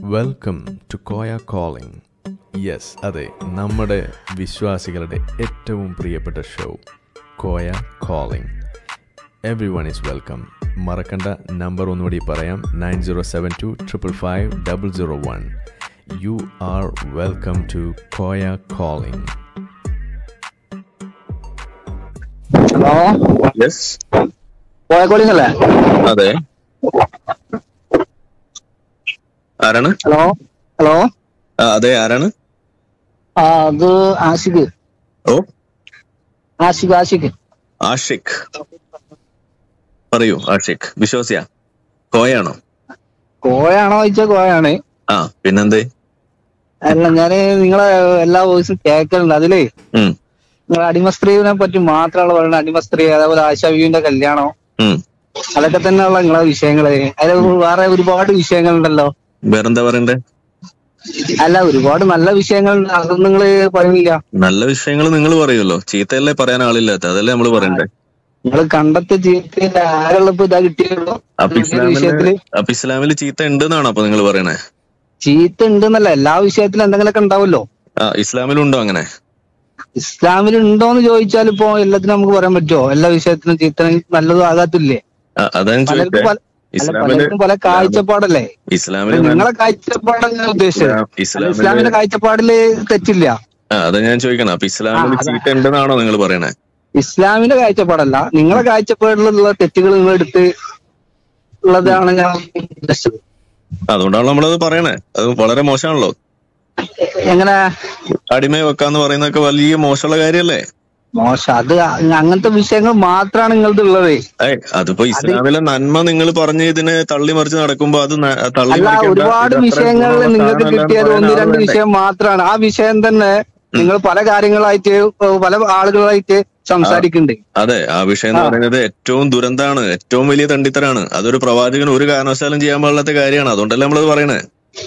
Welcome to Koya calling yes അതെ നമ്മുടെ വിശ്വാസികളുടെ ഏറ്റവും പ്രിയപ്പെട്ട show Koya calling everyone is welcome മറക്കണ്ട നമ്പർ ഒന്നുകൂടി പറയാം nine zero seven two triple five double zero one you are welcome to Koya calling hello yes Koya calling അല്ലേ അതെ ആരാണ് ഹലോ ഹലോ ആ, അതെ ആരാണ് ആ അത് ആഷിഖ് ഓ ആഷിഖ് ആഷിഖ് ആഷിഖ് പറയൂ ആഷിഖ് വിശ്വാസിയാ കോയാണോ കോയാണോ ചോദിച്ചാൽ കോയാണ് ആ പിന്നെന്തേ അല്ല ഞാന് നിങ്ങളെ എല്ലാ വോയിസും കേൾക്കലുണ്ട് അതിലേ ഉം നിങ്ങൾ അടിമസ്ത്രീനെ പറ്റി മാത്രമാണ് പറയുന്നത് അടിമസ്ത്രീ അതേപോലെ ആശാബീവിന്റെ കല്യാണം ഉം അതൊക്കെ തന്നെയുള്ള നിങ്ങളെ വിഷയങ്ങള് അതിൽ വേറെ ഒരുപാട് വിഷയങ്ങളുണ്ടല്ലോ വേറെന്താ പറയണ്ടേ അല്ല ഒരുപാട് നല്ല വിഷയങ്ങളുണ്ട് അതൊന്നും നിങ്ങൾ പറയുന്നില്ല നല്ല വിഷയങ്ങൾ നിങ്ങൾ പറയുമല്ലോ ചീത്തയല്ലേ പറയാൻ ആളില്ലാത്ത അതല്ലേ നമ്മൾ പറയണ്ടേ നിങ്ങൾ കണ്ടെത്തിയ ജീവിതത്തിൽ ആരുള്ളപ്പോ ഇതാ കിട്ടിയുള്ളൂ അപ്പൊ ഈ വിഷയത്തില് ഇസ്ലാമില് അപ്പൊ ഇസ്ലാമില് ചീത്ത ഉണ്ട് എന്നാണോ അപ്പൊ നിങ്ങൾ പറയണേ ചീത്ത ഉണ്ടെന്നല്ല എല്ലാ വിഷയത്തിലും എന്തെങ്കിലുമൊക്കെ ഉണ്ടാവല്ലോ ആ ഇസ്ലാമിലും ഉണ്ടോ അങ്ങനെ ഇസ്ലാമിൽ ഉണ്ടോന്ന് ചോദിച്ചാൽ ഇപ്പൊ എല്ലാത്തിനും നമുക്ക് പറയാൻ പറ്റുമോ എല്ലാ വിഷയത്തിനും ചീത്ത നല്ലതും ആകാത്തില്ലേ ആ, അതാ ഞാൻ പലർക്കും ചോദിച്ചേ പല അല്ല ഇസ്ലാമില് പലർക്കും പല കാഴ്ചപ്പാടല്ലേ ഇസ്ലാമില് നിങ്ങളെ കാഴ്ചപ്പാടാണ് ഞാൻ ഉദ്ദേശിച്ചത് അല്ല, ഇസ്ലാമില് ഇസ്ലാമിന്റെ കാഴ്ചപ്പാടില് തെറ്റില്ല ആ അതാ ഞാൻ ചോദിക്കണം അപ്പൊ ഇസ്ലാമില് ആ, അതാ. ചീത്ത ഉണ്ടെന്നാണോ നിങ്ങൾ പറയണേ ഇസ്ലാമിന്റെ കാഴ്ചപ്പാടല്ല നിങ്ങളെ കാഴ്ചപ്പാടിലുള്ള തെറ്റുകൾ നിങ്ങൾ എടുത്ത് ഉള്ളതാണ് ഞാൻ ഉദ്ദേശിച്ചത് അതുകൊണ്ടാണല്ലോ നമ്മളത് പറയണേ അത് വളരെ മോശമാണല്ലോ എങ്ങനെ അടിമയെ വെക്കാന്ന് പറയുന്നതൊക്കെ വലിയ മോശമുള്ള കാര്യല്ലേ മോശം അത് അങ്ങനത്തെ വിഷയങ്ങൾ മാത്രമാണ് നിങ്ങളുടെ ഉള്ളത് ഏയ് അതിപ്പോ ഇസ്ലാമിലെ നന്മ നിങ്ങൾ പറഞ്ഞ് ഇതിനെ തള്ളി മറിച്ച് നടക്കുമ്പോ അത് ന- തള്ളി അല്ല മറിക്കേണ്ട. ഒരുപാട് ഇത് അത്ര വിഷയങ്ങൾ ഗുണമുള്ള നിങ്ങൾക്ക് സാധനമല്ല എന്ന് കിട്ടിയത് പറയാൻ ഒന്ന് ആള് രണ്ട് വേണ്ടേ? വിഷയം മാത്രമാണ് ആ വിഷയം തന്നെ നിങ്ങൾ പല കാര്യങ്ങളായിട്ട് ഏഹ് പല ആളുകളായിട്ട് സംസാരിക്കുന്നുണ്ട് അതെ ആ വിഷയം എന്ന് ആ. പറയുന്നത് ഏറ്റവും ദുരന്താണ് ഏറ്റവും വലിയ തണ്ടിത്തരാണ് അതൊരു പ്രവാചകൻ ഒരു കാരണവശാലും ചെയ്യാൻ പാടില്ലാത്ത കാര്യമാണ് അതുകൊണ്ടല്ലേ നമ്മളത് പറയണേ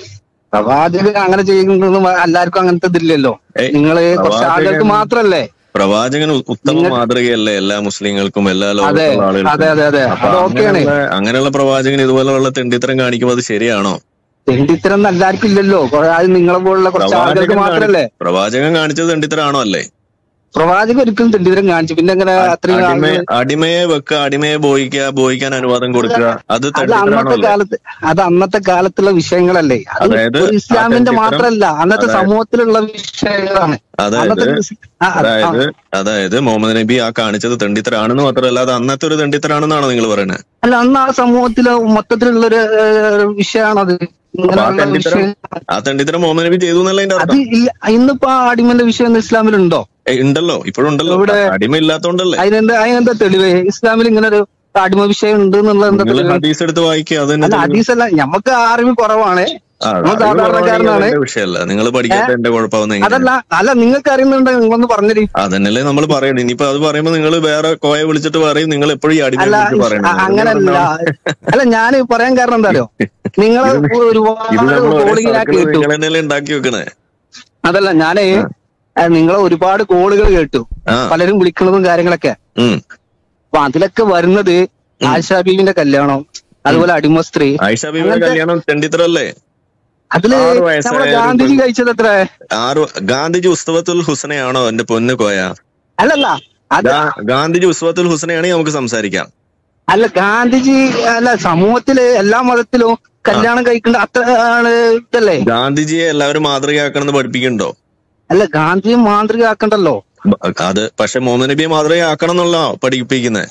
പ്രവാചകൻ അങ്ങനെ ചെയ്യുന്നതൊന്നും എല്ലാവർക്കും അങ്ങനത്തെ ഇതില്ലല്ലോ ഏയ്, നിങ്ങള് കുറച്ച് പ്രവാചകൻ- ആളുകൾക്ക് മാത്രല്ലേ പ്രവാചകൻ ഉ- ഉത്തമ നിങ്ങൾ- മാതൃകയല്ലേ എല്ലാ മുസ്ലിങ്ങൾക്കും എല്ലാ അതെ ലോകത്തുള്ള അതെ ആളുകൾക്കും അതെ അതെ അപ്പൊ അത് ഓക്കെയാണ് അങ്ങനെയുള്ള അങ്ങനെയുള്ള പ്രവാചകൻ ഇതുപോലെയുള്ള തെണ്ടിത്തരം കാണിക്കുമ്പോൾ അത് ശരിയാണോ തെണ്ടിത്തരം എല്ലാവർക്കും ഇല്ലല്ലോ കുറെ അത് നിങ്ങളെ പോലുള്ള കുറച്ച് ആളുകൾക്ക് പ്രവാചകൻ മാത്രല്ലേ കാണി- പ്രവാചകൻ കാണിച്ചത് തെണ്ടിത്തരാണോ അല്ലേ പ്രവാചകൻ ഒരിക്കലും തെണ്ടിത്തരം കാണിച്ചു പിന്നെ അങ്ങനെ അത്രയും അടിമ ആളുകൾ അടിമയെ വെക്കുക അടിമയെ ബോയിക്കുക ബോയിക്കാൻ അനുവാദം കൊടുക്കുക അത് അത് തെണ്ടിത്തരാണോ അന്നത്തെ അല്ലേ കാലത്ത് അത് അന്നത്തെ കാലത്തുള്ള വിഷയങ്ങളല്ലേ അത് അതായത് ഒരു ഇസ്ലാമിന്റെ ആ തെണ്ടിത്തരം- മാത്രല്ല അന്നത്തെ അതായത് സമൂഹത്തിലുള്ള വിഷയങ്ങളാണ് അതായത് അന്നത്തെ ക്രിസ്- ആ, ആ, ആ. അതായത് അതായത് മുഹമ്മദ് നബി ആ കാണിച്ചത് തെണ്ടിത്തരാണെന്ന് മാത്രമല്ല അത് അന്നത്തെ ഒരു തെണ്ടിത്തരാണെന്നാണോ നിങ്ങൾ പറയുന്നത് അല്ല അന്ന് ആ സമൂഹത്തില് മൊത്തത്തിലുള്ള ഒരു വിഷയമാണത് അപ്പൊ ആ ഇങ്ങനെയുള്ള തെണ്ടിത്തരം വിഷയം ആ തെണ്ടിത്തരം മുഹമ്മദ് നബി ചെയ്തു എന്നല്ല അതിന്റെ അത് അർത്ഥം ഇല്ല ഇന്നിപ്പോ ആ അടിമന്റെ വിഷയം ഒന്നും ഇസ്ലാമിലുണ്ടോ ഏയ് ഉണ്ടല്ലോ ഇപ്പോഴും ഉണ്ടല്ലോ ഇവിടെ- അടിമ ഇല്ലാത്തോണ്ടല്ലേ അതിനെന്താ അതിനെന്താ തെളിവ് ഇസ്ലാമിൽ ഇങ്ങനെ ഒരു അടിമ വിഷയം ഉണ്ട് എന്നുള്ള എന്താ നിങ്ങൾ തെളിവ് ഹദീസ് എടുത്ത് വായിക്കുക അത് തന്നെ അല്ല തെളിവ്. ഹദീസ് അല്ല നമുക്ക് അറിവ് കുറവാണ് ആ, നമ്മൾ അറിവ് സാധാരണക്കാരനാണ്. കുറവാണെങ്കിൽ അത് വിഷയമല്ല നിങ്ങൾ പഠിക്കാത്ത എന്റെ കുഴപ്പമാവുന്ന അതല്ല അല്ല നിങ്ങൾക്ക് അറിയുന്നുണ്ടെങ്കിൽ നിങ്ങളൊന്ന് പറഞ്ഞിരി അതന്നല്ലേ നമ്മൾ പറയണേ ഇനിയിപ്പോ അത് പറയുമ്പോ നിങ്ങൾ വേറെ കോയ വിളിച്ചിട്ട് പറയും നിങ്ങൾ എപ്പോഴും ഈ അടിമയെ അല്ല കുറിച്ച് പറയണം അ- അങ്ങനല്ല അല്ല ഞാൻ പറയാൻ കാരണം എന്താ അറിയോ നിങ്ങൾ ഇത് ഒരുപാട് നമ്മൾ കോളിങ് ഞാൻ കേട്ടു നിങ്ങൾ തന്നെയല്ലേ ഉണ്ടാക്കി വെക്കണേ അതല്ല ഞാനേ നിങ്ങളെ ഒരുപാട് കോളുകൾ കേട്ടു ആ പലരും വിളിക്കുന്നതും കാര്യങ്ങളൊക്കെ ഉം അപ്പൊ അതിലൊക്കെ വരുന്നത് ആയിഷാ ബീവിന്റെ കല്യാണം അതുപോലെ അടിമ സ്ത്രീ ആയിഷ ബീവിയുടെ അങ്ങനത്തെ- കല്യാണം തെണ്ടിത്തരല്ലേ അതില് ആറ് വയസ്സായ നമ്മുടെ ഒരു ഗാന്ധിജി കഴിച്ചത് എത്ര ആറ് ഗാന്ധിജി ഉസ്തവത്തുൽ ഹുസനയാണോ എന്റെ പൊന്ന് കോയ അല്ലല്ല അത് ഗാ- ഗാന്ധിജി ഉസ്തവത്തുൽ ഹുസനയാണെങ്കിൽ നമുക്ക് സംസാരിക്കാം അല്ല ഗാന്ധിജി അല്ല സമൂഹത്തില് എല്ലാ മതത്തിലും കല്യാണം കഴിക്കേണ്ട അത്ര ആണ് ഇതല്ലേ ഗാന്ധിജിയെ എല്ലാവരും മാതൃകയാക്കണമെന്ന് പഠിപ്പിക്കണ്ടോ അല്ല ഗാന്ധിയെ മാതൃകയാക്കണ്ടല്ലോ ബ- അത് പക്ഷെ മുഹമ്മദ് നബിയെ മാതൃകയാക്കണം എന്നുള്ള പഠിപ്പിക്കുന്നത്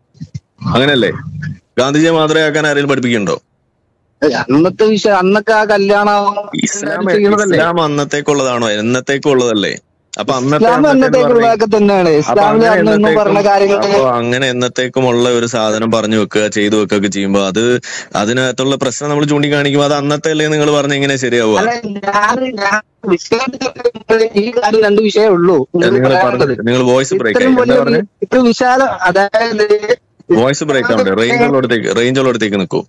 അങ്ങനല്ലേ ഗാന്ധിജിയെ മാതൃകയാക്കാൻ ആരെങ്കിലും പഠിപ്പിക്കണ്ടോ അന്നത്തെ വിഷയം അന്നൊക്കെ ആ കല്യാണം ഇസ്ലാം ചെയ്യുന്നതല്ലേ ഇസ്ലാം അന്നത്തേക്കുള്ളതാണോ എന്നത്തേക്കുള്ളതല്ലേ അപ്പൊ അന്നത്തെ ഇസ്ലാം അന്നത്തെ എന്ന് പറഞ്ഞാ- എന്നത്തേക്കുള്ളതൊക്കെ തന്നെയാണ് അപ്പൊ ഇസ്ലാമിൽ അങ്ങനെ അന്നൊന്നും പറഞ്ഞ എന്നത്തേക്കും കാര്യങ്ങൾ അപ്പൊ അങ്ങനെ എന്നത്തേക്കുമുള്ള ഒരു സാധനം പറഞ്ഞു വെക്കുക ചെയ്തു വെക്കുകയൊക്കെ ചെയ്യുമ്പോ അത് അതിനകത്തുള്ള പ്രശ്നം നമ്മൾ ചൂണ്ടിക്കാണിക്കുമ്പോ അത് അന്നത്തെ അല്ലേ നിങ്ങൾ പറഞ്ഞ എങ്ങനെ ശരിയാവുക അല്ല ഞാൻ ഞാൻ വിഷയത്തിൽ ഈ കാര്യം രണ്ട് വിഷയമേ ഉള്ളൂ നിങ്ങൾ നിങ്ങൾ പറയാനുള്ളത്. നിങ്ങൾ വോയിസ് ബ്രേക്ക് ഇത്രയും ആയി എന്താ വലിയ പറഞ്ഞ ഇത്ര വിശാല അതായത് വോയിസ് ബ്രേക്ക് ആവണ്ടേ റേഞ്ച് ഉള്ളിടത്തേക്ക് റേഞ്ച് ഉള്ളിടത്തേക്ക് നിൽക്കൂ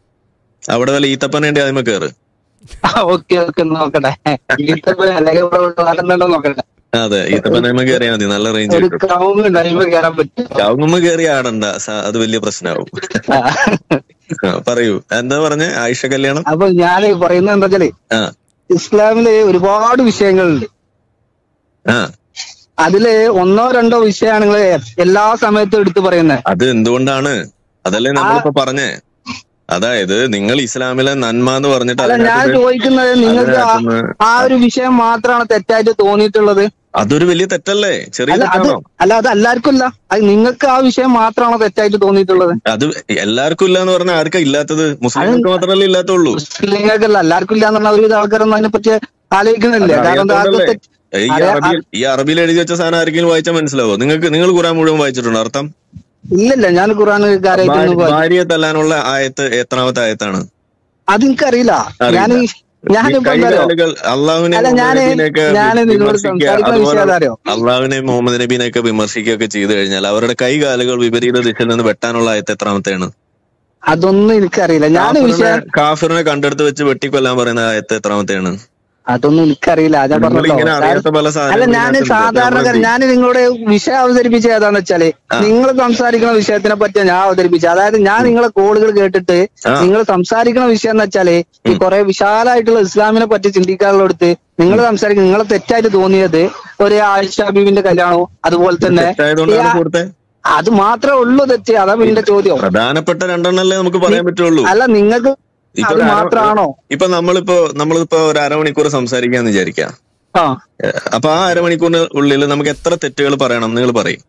അവിടെ വല്ല ഈത്തപ്പനേണ്ടി ആദ്യമേ കയറ് ഓക്കെ ഓക്കെ നോക്കട്ടെ ഈത്തപ്പഴം അല്ലെങ്കിൽ ഇവിടെ വളർന്നുണ്ടോ നോക്കട്ടെ അതെ ഈത്തപ്പനേമ കയറിയാൽ മതി നല്ല റേഞ്ച് ഒരു കിട്ടും കവുങ്ങ് ഡൈവ് കയറാൻ പറ്റും ചാവുമ്പോ കയറി ആടണ്ട സ- അത് വലിയ പ്രശ്നമാവും ആ, പറയൂ എന്താ പറഞ്ഞ ആയിഷ കല്യാണം അപ്പൊ ഞാൻ പറയുന്നത് എന്താ വെച്ചാല് ആ ഇസ്ലാമില് ഒരുപാട് വിഷയങ്ങളുണ്ട് ആ അതില് ഒന്നോ രണ്ടോ വിഷയമാണ് നിങ്ങൾ എല്ലാ സമയത്തും എടുത്തു പറയുന്നത് അത് എന്തുകൊണ്ടാണ് അതല്ലേ നമ്മളിപ്പോ പറഞ്ഞേ അതായത് നിങ്ങൾ ഇസ്ലാമിലെ നന്മ എന്ന് പറഞ്ഞിട്ട് അല്ല ഞാൻ അതിനകത്ത് ചോദിക്കുന്നത് നിങ്ങൾക്ക് ആ- അതിനകത്തുനിന്ന് ആ ഒരു വിഷയം മാത്രമാണ് തെറ്റായിട്ട് തോന്നിയിട്ടുള്ളത് അതൊരു വലിയ തെറ്റല്ലേ ചെറിയ അല്ല അത് തെറ്റാണോ അല്ല അത് എല്ലാവർക്കും ഇല്ല അത് നിങ്ങൾക്ക് ആ വിഷയം മാത്രമാണോ തെറ്റായിട്ട് തോന്നിയിട്ടുള്ളത് അത് എല്ലാവർക്കും ഇല്ല എന്ന് പറഞ്ഞാൽ ആർക്കാ ഇല്ലാത്തത് മുസ്ലിങ്ങൾക്ക് മാത്രമല്ലേ ഇല്ലാത്തുള്ളൂ മുസ്ലിങ്ങൾക്കല്ല എല്ലാവർക്കും ഇല്ല എന്നുള്ള ഒരുവിധ ആൾക്കാരൊന്നും അതിനെ പറ്റി ആലോചിക്കുന്നില്ല അത് കാരണം എന്താ, അത് അറിയാത്തോണ്ടല്ലേ? തെറ്റ്- ഈ അതെ, അറബിയിൽ ഈ അറബിയിൽ എഴുതി വെച്ച സാധനം ആരെങ്കിലും വായിച്ചാൽ മനസ്സിലാവോ നിങ്ങൾക്ക് നിങ്ങൾ ഖുറാൻ മുഴുവൻ വായിച്ചിട്ടുണ്ടോ അർത്ഥം ഇല്ലില്ല ഞാൻ ഖുർആൻ കാര്യമായിട്ടൊന്നും ഭാര്യ- ഭാര്യയെ തല്ലാനുള്ള ആയത്ത് എത്രാമത്തെ ആയത്താണ് അത് എനിക്കറിയില്ല ഞാൻ ഞാനിപ്പോ എന്താ അറിയോ? കൈകാലുകൾ അള്ളാഹുവിനെ അല്ല, ഞാന് മുഹമ്മദ് നബീനെയൊക്കെ ഞാന് നിങ്ങളോട് വിമർശിക്കുക സംസാരിക്കുന്ന അതുപോലെ വിഷയം അറിയോ? അള്ളാഹുവിനെ മുഹമ്മദ് നബീനെയൊക്കെ വിമർശിക്കുകയൊക്കെ ചെയ്തു കഴിഞ്ഞാൽ അവരുടെ കൈകാലുകൾ വിപരീത ദിശയിൽ നിന്ന് വെട്ടാനുള്ള ആയത്ത് എത്രാമത്തെയാണ് അതൊന്നും എനിക്കറിയില്ല ഞാൻ കാഫിറിനെ വിഷയം കാഫിറിനെ കണ്ടെടുത്ത് വെച്ച് വെട്ടിക്കൊല്ലാൻ പറയുന്ന ആയത്ത് എത്രാമത്തെയാണ് അതൊന്നും എനിക്കറിയില്ല ഞാൻ നിങ്ങൾ പറഞ്ഞല്ലോ ഇങ്ങനെ അറിയാത്ത പല അല്ല സാധനങ്ങളും ഞാൻ ഇതിനകത്തുണ്ട്. സാധാരണക്കാരൻ നമ്മളെന്ത് ഞാൻ നിങ്ങളോട് വിഷയം അവതരിപ്പിച്ച ഏതാന്ന് വെച്ചാല് നിങ്ങൾ സംസാരിക്കുന്ന വിഷയത്തിനെ പറ്റിയാ ഞാൻ അവതരിപ്പിച്ചത് അതായത് ഞാൻ നിങ്ങളെ കോളുകൾ കേട്ടിട്ട് ആ. നിങ്ങൾ സംസാരിക്കുന്ന വിഷയം എന്ന് വെച്ചാല് ഈ കുറെ വിശാലമായിട്ടുള്ള ഇസ്ലാമിനെ പറ്റി ചിന്തിക്കാനുള്ളടുത്ത് നിങ്ങൾ സംസാരിക്കുന്ന നിങ്ങളെ തെറ്റായിട്ട് തോന്നിയത് ഒരു ആയിഷ ബീവിന്റെ കല്യാണവും അതുപോലെ തന്നെ തെറ്റായതുകൊണ്ടാണ് ഈ ആ- സുഹൃത്തെ അത് മാത്രമേ ഉള്ളൂ തെറ്റ് അതാ എന്റെ ചോദ്യം പ്രധാനപ്പെട്ട രണ്ടെണ്ണല്ലേ നമുക്ക് പറയാൻ പറ്റുള്ളൂ അല്ല നിങ്ങൾക്ക് ഇപ്പൊ അത് ഒരു അര- മാത്രാണോ ഇപ്പൊ നമ്മളിപ്പോ നമ്മളിപ്പോ ഒരു അരമണിക്കൂർ സംസാരിക്കാന്ന് വിചാരിക്കാം ആ ഏഹ് അപ്പൊ ആ അരമണിക്കൂറിന് ഉള്ളിൽ നമുക്ക് എത്ര തെറ്റുകൾ പറയണം നിങ്ങൾ പറയും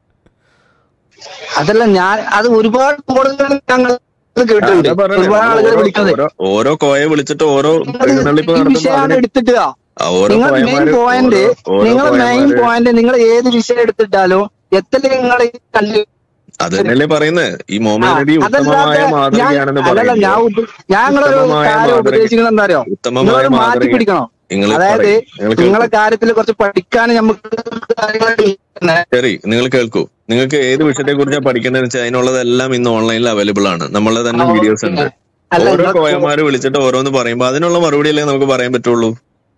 അതല്ല ഞാൻ അത് ഒരുപാട് കോളുകൾ ഞങ്ങൾ കേട്ടിട്ടുണ്ട് അതാ പറഞ്ഞെ. ഒരുപാട് ആളുകൾ ഓരോ- വിളിക്കുന്നത് ഓരോ- ഓരോ കോയെ വിളിച്ചിട്ട് ഓരോ എഴുന്നള്ളിപ്പ് ഈ നടത്തുമ്പോ വിഷയമാണ് അതിന് എടുത്തിട്ട് ആ ഓരോ നിങ്ങൾ മെയിൻ കോയമാര് പോയിന്റ് ഓരോ- ഓരോ നിങ്ങൾ മെയിൻ കോയമാര് പോയിന്റ് നിങ്ങൾ ഏത് വിഷയം എടുത്തിട്ടാലും എത്ര നിങ്ങൾ കല്ല് അത് തന്നെയല്ലേ പറയുന്നത് ഈ ആ, മുഹമ്മദ് നബി അതല്ലാതെ ഉത്തമമായ ഞാൻ മാതൃകയാണെന്ന് അല്ലല്ല ഞാൻ പറയുമ്പോൾ ഉപ- ഞാൻ നിങ്ങളൊരു ഉത്തമമായ കാര്യം മാതൃക- ഉപദേശിക്കുന്നത് എന്താ അറിയോ ഉത്തമമായ നിങ്ങളൊരു മാറ്റി മാതൃക പിടിക്കണം നിങ്ങൾ അതായത് പറയും. നിങ്ങൾ നിങ്ങളെ കേൾക്കൂ. കാര്യത്തിൽ കുറച്ച് പഠിക്കാൻ നമുക്ക് കാര്യങ്ങളൊക്കെ ഇരിക്കുന്നെ. ശരി നിങ്ങൾ കേൾക്കൂ നിങ്ങൾക്ക് ഏത് വിഷയത്തെ കുറിച്ചാണ് പഠിക്കേണ്ടതെന്ന് വെച്ചാൽ അതിനുള്ളതെല്ലാം ഇന്ന് ഓൺലൈനിൽ അവൈലബിൾ ആണ് നമ്മളെ തന്നെ ആ, വീഡിയോസ് ഉണ്ട് അല്ല ഓരോ നിങ്ങൾ- കോയമാര് വിളിച്ചിട്ട് ഓരോന്ന് പറയുമ്പോ അതിനുള്ള മറുപടി അല്ലേ നമുക്ക് പറയാൻ പറ്റുള്ളൂ